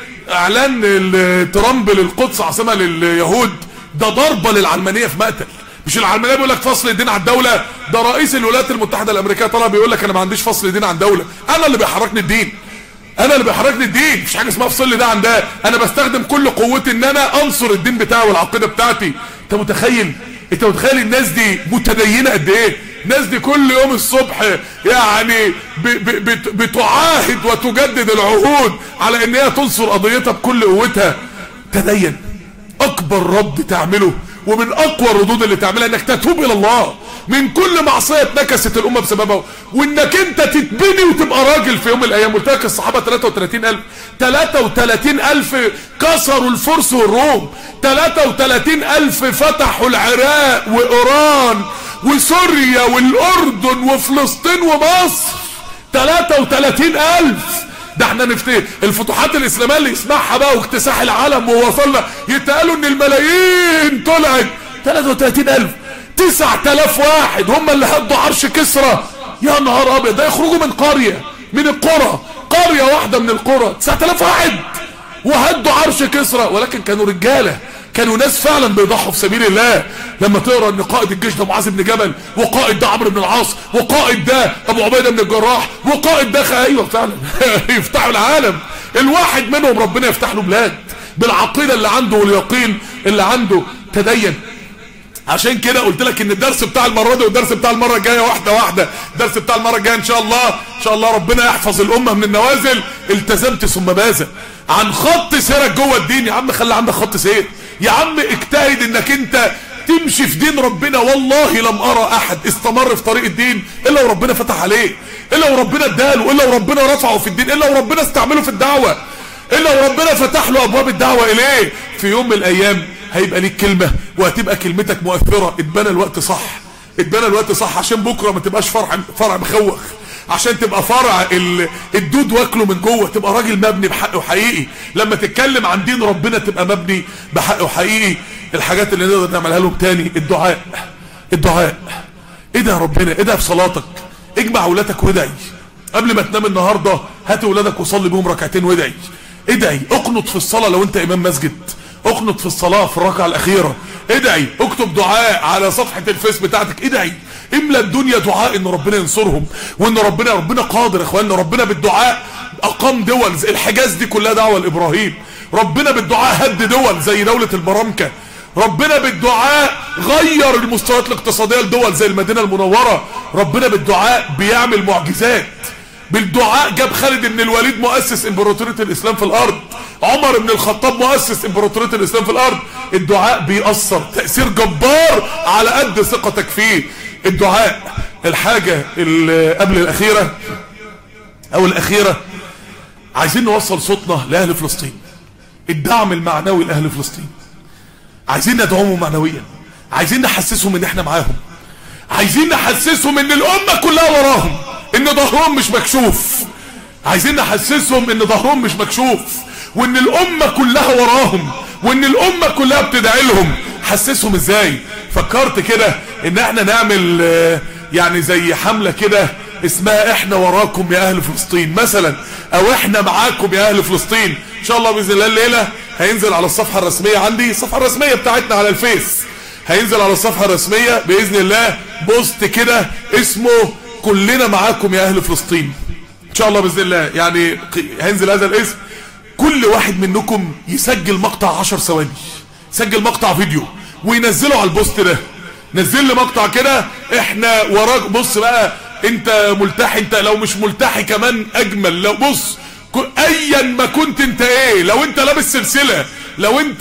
اعلان ترامب للقدس عاصمه لليهود ده ضربه للعلمانيه في مقتل مش العلمانيه بيقول لك فصل الدين عن الدوله ده رئيس الولايات المتحده الامريكيه طلع بيقول لك انا ما عنديش فصل دين عن دوله انا اللي بيحركني الدين انا اللي بيحركني الدين مفيش حاجه اسمها افصل لي ده عن ده انا بستخدم كل قوتي ان انا انصر الدين بتاعي والعقيده بتاعتي انت متخيل انت متخيل الناس دي متدينه قد ايه الناس دي كل يوم الصبح يعني ب ب بت بتعاهد وتجدد العهود على ان هي تنصر قضيتها بكل قوتها تدين اكبر رد تعمله ومن اقوى الردود اللي تعملها انك تتوب الى الله من كل معصيه اتنكست الامه بسببها وانك انت تتبني وتبقى راجل في يوم من الايام قلت لك الصحابه 33000 33000 كسروا الفرس والروم 33000 فتحوا العراق وايران وسوريا والاردن وفلسطين ومصر 33000 ده احنا نفتكر الفتوحات الاسلاميه اللي يسمعها بقى واكتساح العالم ووصلنا يتقالوا ان الملايين طلعت 33000 9000 واحد هم اللي هدوا عرش كسرى يا نهار ابيض ده يخرجوا من قريه من القرى قريه واحده من القرى 9000 واحد وهدوا عرش كسرى ولكن كانوا رجاله كانوا ناس فعلا بيضحوا في سبيل الله لما تقرا ان قائد الجيش ده معاذ بن جبل وقائد ده عمرو بن العاص وقائد ده ابو عبيده بن الجراح وقائد ده خ... ايوه فعلا يفتحوا العالم الواحد منهم ربنا يفتح له بلاد بالعقيده اللي عنده واليقين اللي عنده تدين عشان كده قلت لك ان الدرس بتاع المره دي والدرس بتاع المره الجايه واحده واحده الدرس بتاع المره الجايه ان شاء الله ان شاء الله ربنا يحفظ الامه من النوازل التزمت ثم ماذا عن خط سيرك جوه الدين يا عم خلي عندك خط سير يا عم اجتهد انك انت تمشي في دين ربنا والله لم ارى احد استمر في طريق الدين الا وربنا فتح عليه الا وربنا اداله الا وربنا رفعه في الدين الا وربنا استعمله في الدعوه الا وربنا فتح له ابواب الدعوه اليه في يوم من الايام هيبقى ليك كلمه وهتبقى كلمتك مؤثره اتبنى الوقت صح اتبنى الوقت صح عشان بكره ما تبقاش فرع فرع مخوخ عشان تبقى فرع ال- الدود واكله من جوه تبقى راجل مبني بحقه حقيقي لما تتكلم عن دين ربنا تبقى مبني بحقه حقيقي الحاجات اللي نقدر نعملها لهم تاني الدعاء الدعاء ايه ده يا ربنا ايه ده في صلاتك اجمع اولادك وادعي قبل ما تنام النهارده هات اولادك وصلي بيهم ركعتين وادعي ادعي اقنط في الصلاه لو انت امام مسجد اقنط في الصلاه في الركعه الاخيره ادعي اكتب دعاء على صفحه الفيس بتاعتك ادعي املى الدنيا دعاء ان ربنا ينصرهم وان ربنا ربنا قادر يا اخوانا ربنا بالدعاء اقام دول زي الحجاز دي كلها دعوه لابراهيم ربنا بالدعاء هد دول زي دوله البرامكه ربنا بالدعاء غير المستويات الاقتصاديه لدول زي المدينه المنوره ربنا بالدعاء بيعمل معجزات بالدعاء جاب خالد بن الوليد مؤسس امبراطوريه الاسلام في الارض عمر بن الخطاب مؤسس امبراطوريه الاسلام في الارض الدعاء بيأثر تأثير جبار على قد ثقتك فيه الدعاء الحاجة اللي قبل الاخيرة او الاخيرة عايزين نوصل صوتنا لاهل فلسطين الدعم المعنوي لاهل فلسطين عايزين ندعمهم معنويا عايزين نحسسهم ان احنا معاهم عايزين نحسسهم ان الامة كلها وراهم ان ظهرهم مش مكشوف عايزين نحسسهم ان ظهرهم مش مكشوف وان الامة كلها وراهم وان الامة كلها بتدعي لهم حسسهم ازاي فكرت كده ان احنا نعمل آه، يعني زي حملة كده اسمها احنا وراكم يا اهل فلسطين مثلا او احنا معاكم يا اهل فلسطين ان شاء الله باذن الله الليله هينزل على الصفحه الرسميه عندي الصفحه الرسميه بتاعتنا على الفيس هينزل على الصفحه الرسميه باذن الله بوست كده اسمه كلنا معاكم يا اهل فلسطين ان شاء الله باذن الله يعني ق- هينزل هذا الاسم كل واحد منكم يسجل مقطع 10 ثواني سجل مقطع فيديو وينزله على البوست ده نزل لي مقطع كده احنا وراك بص بقى انت ملتحي انت لو مش ملتحي كمان اجمل لو بص ك- ايا ما كنت انت ايه لو انت لابس سلسله لو انت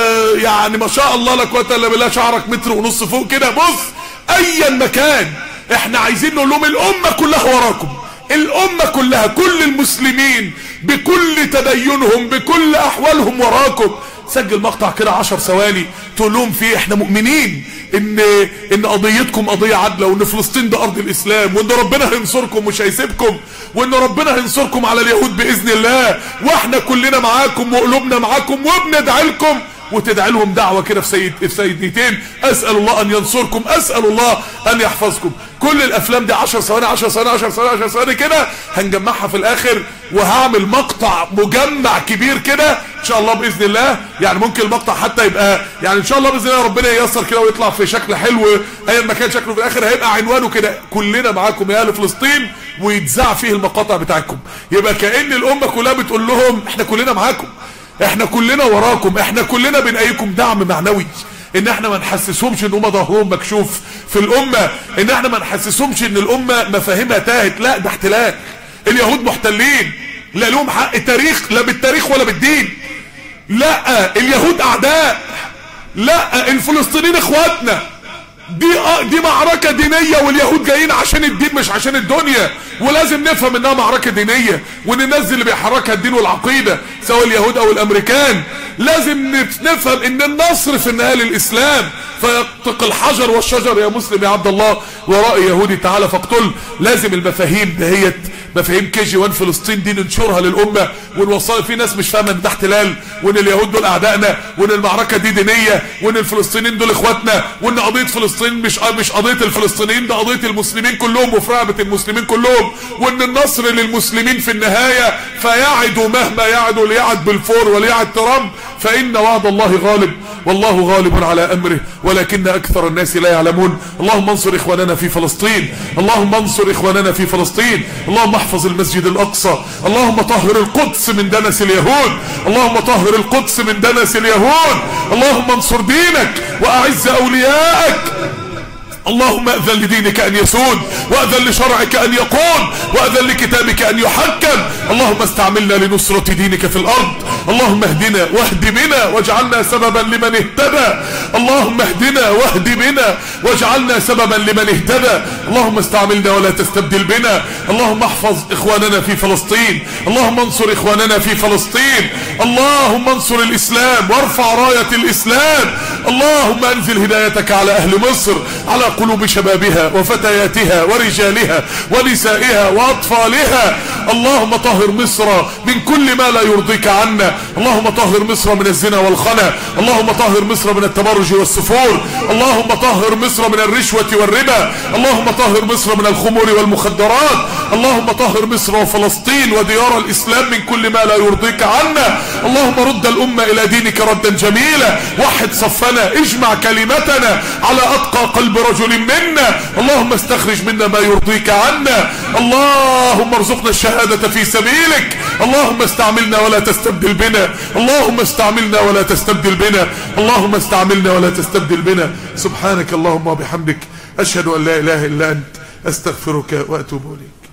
يعني ما شاء الله لا قوه الا بالله شعرك متر ونص فوق كده بص ايا مكان احنا عايزين نقول لهم الامه كلها وراكم الامه كلها كل المسلمين بكل تدينهم بكل احوالهم وراكم سجل مقطع كده عشر ثواني تقول لهم فيه احنا مؤمنين ان ان قضيتكم قضيه عادله وان فلسطين ده ارض الاسلام وان ربنا هينصركم مش هيسيبكم وان ربنا هينصركم على اليهود باذن الله واحنا كلنا معاكم وقلوبنا معاكم وبندعي لكم وتدعي لهم دعوه كده في سيد في سيدتين اسال الله ان ينصركم اسال الله ان يحفظكم كل الافلام دي 10 ثواني 10 ثواني 10 ثواني 10 ثواني كده هنجمعها في الاخر وهعمل مقطع مجمع كبير كده ان شاء الله باذن الله يعني ممكن المقطع حتى يبقى يعني ان شاء الله باذن الله ربنا ييسر كده ويطلع في شكل حلو ايا ما كان شكله في الاخر هيبقى عنوانه كده كلنا معاكم يا اهل فلسطين ويتذاع فيه المقاطع بتاعتكم يبقى كأن الامه كلها بتقول لهم احنا كلنا معاكم احنا كلنا وراكم احنا كلنا بنأيكم دعم معنوي ان احنا ما نحسسهمش ان هم ظهرهم مكشوف في الامه ان احنا ما نحسسهمش ان الامه مفاهيمها تاهت لا ده احتلال اليهود محتلين لا لهم حق تاريخ لا بالتاريخ ولا بالدين لا اليهود اعداء لا الفلسطينيين اخواتنا دي آه دي معركة دينية واليهود جايين عشان الدين مش عشان الدنيا ولازم نفهم انها معركة دينية وان الناس دي اللي بيحركها الدين والعقيدة سواء اليهود او الامريكان لازم نف- نفهم ان النصر في النهاية للاسلام فيطق الحجر والشجر يا مسلم يا عبد الله وراء يهودي تعالى فاقتل لازم المفاهيم دهيت مفاهيم كي جي 1 فلسطين دي ننشرها للامه ونوصل في ناس مش فاهمه ان ده احتلال وان اليهود دول اعدائنا وان المعركه دي دينيه وان الفلسطينيين دول اخواتنا وان قضيه فلسطين مش مش قضيه الفلسطينيين ده قضيه المسلمين كلهم وفي رقبه المسلمين كلهم وان النصر للمسلمين في النهايه فيعدوا مهما يعدوا ليعد بالفور وليعد ترامب فان وعد الله غالب والله غالب على امره ولكن اكثر الناس لا يعلمون اللهم انصر اخواننا في فلسطين اللهم انصر اخواننا في فلسطين اللهم احفظ المسجد الاقصى اللهم طهر القدس من دنس اليهود اللهم طهر القدس من دنس اليهود اللهم انصر دينك واعز اوليائك اللهم اذن لدينك ان يسود واذن لشرعك ان يقود واذن لكتابك ان يحكم اللهم استعملنا لنصرة دينك في الارض اللهم اهدنا واهد بنا واجعلنا سببا لمن اهتدى اللهم اهدنا واهد بنا واجعلنا سببا لمن اهتدى اللهم استعملنا ولا تستبدل بنا اللهم احفظ اخواننا في فلسطين اللهم انصر اخواننا في فلسطين اللهم انصر الاسلام وارفع راية الاسلام اللهم انزل هدايتك على اهل مصر على قلوب شبابها وفتياتها ورجالها ونسائها واطفالها اللهم طهر مصر من كل ما لا يرضيك عنا اللهم طهر مصر من الزنا والخنا اللهم طهر مصر من التبرج والسفور اللهم طهر مصر من الرشوة والربا اللهم طهر مصر من الخمور والمخدرات اللهم طهر مصر وفلسطين وديار الاسلام من كل ما لا يرضيك عنا اللهم رد الامة الى دينك ردا جميلا وحد صفنا اجمع كلمتنا على اتقى قلب رجل منا اللهم استخرج منا ما يرضيك عنا اللهم ارزقنا الشهادة في سبيلك اللهم استعملنا ولا تستبدل بنا اللهم استعملنا ولا تستبدل بنا اللهم استعملنا ولا تستبدل بنا سبحانك اللهم وبحمدك اشهد ان لا اله الا انت استغفرك واتوب اليك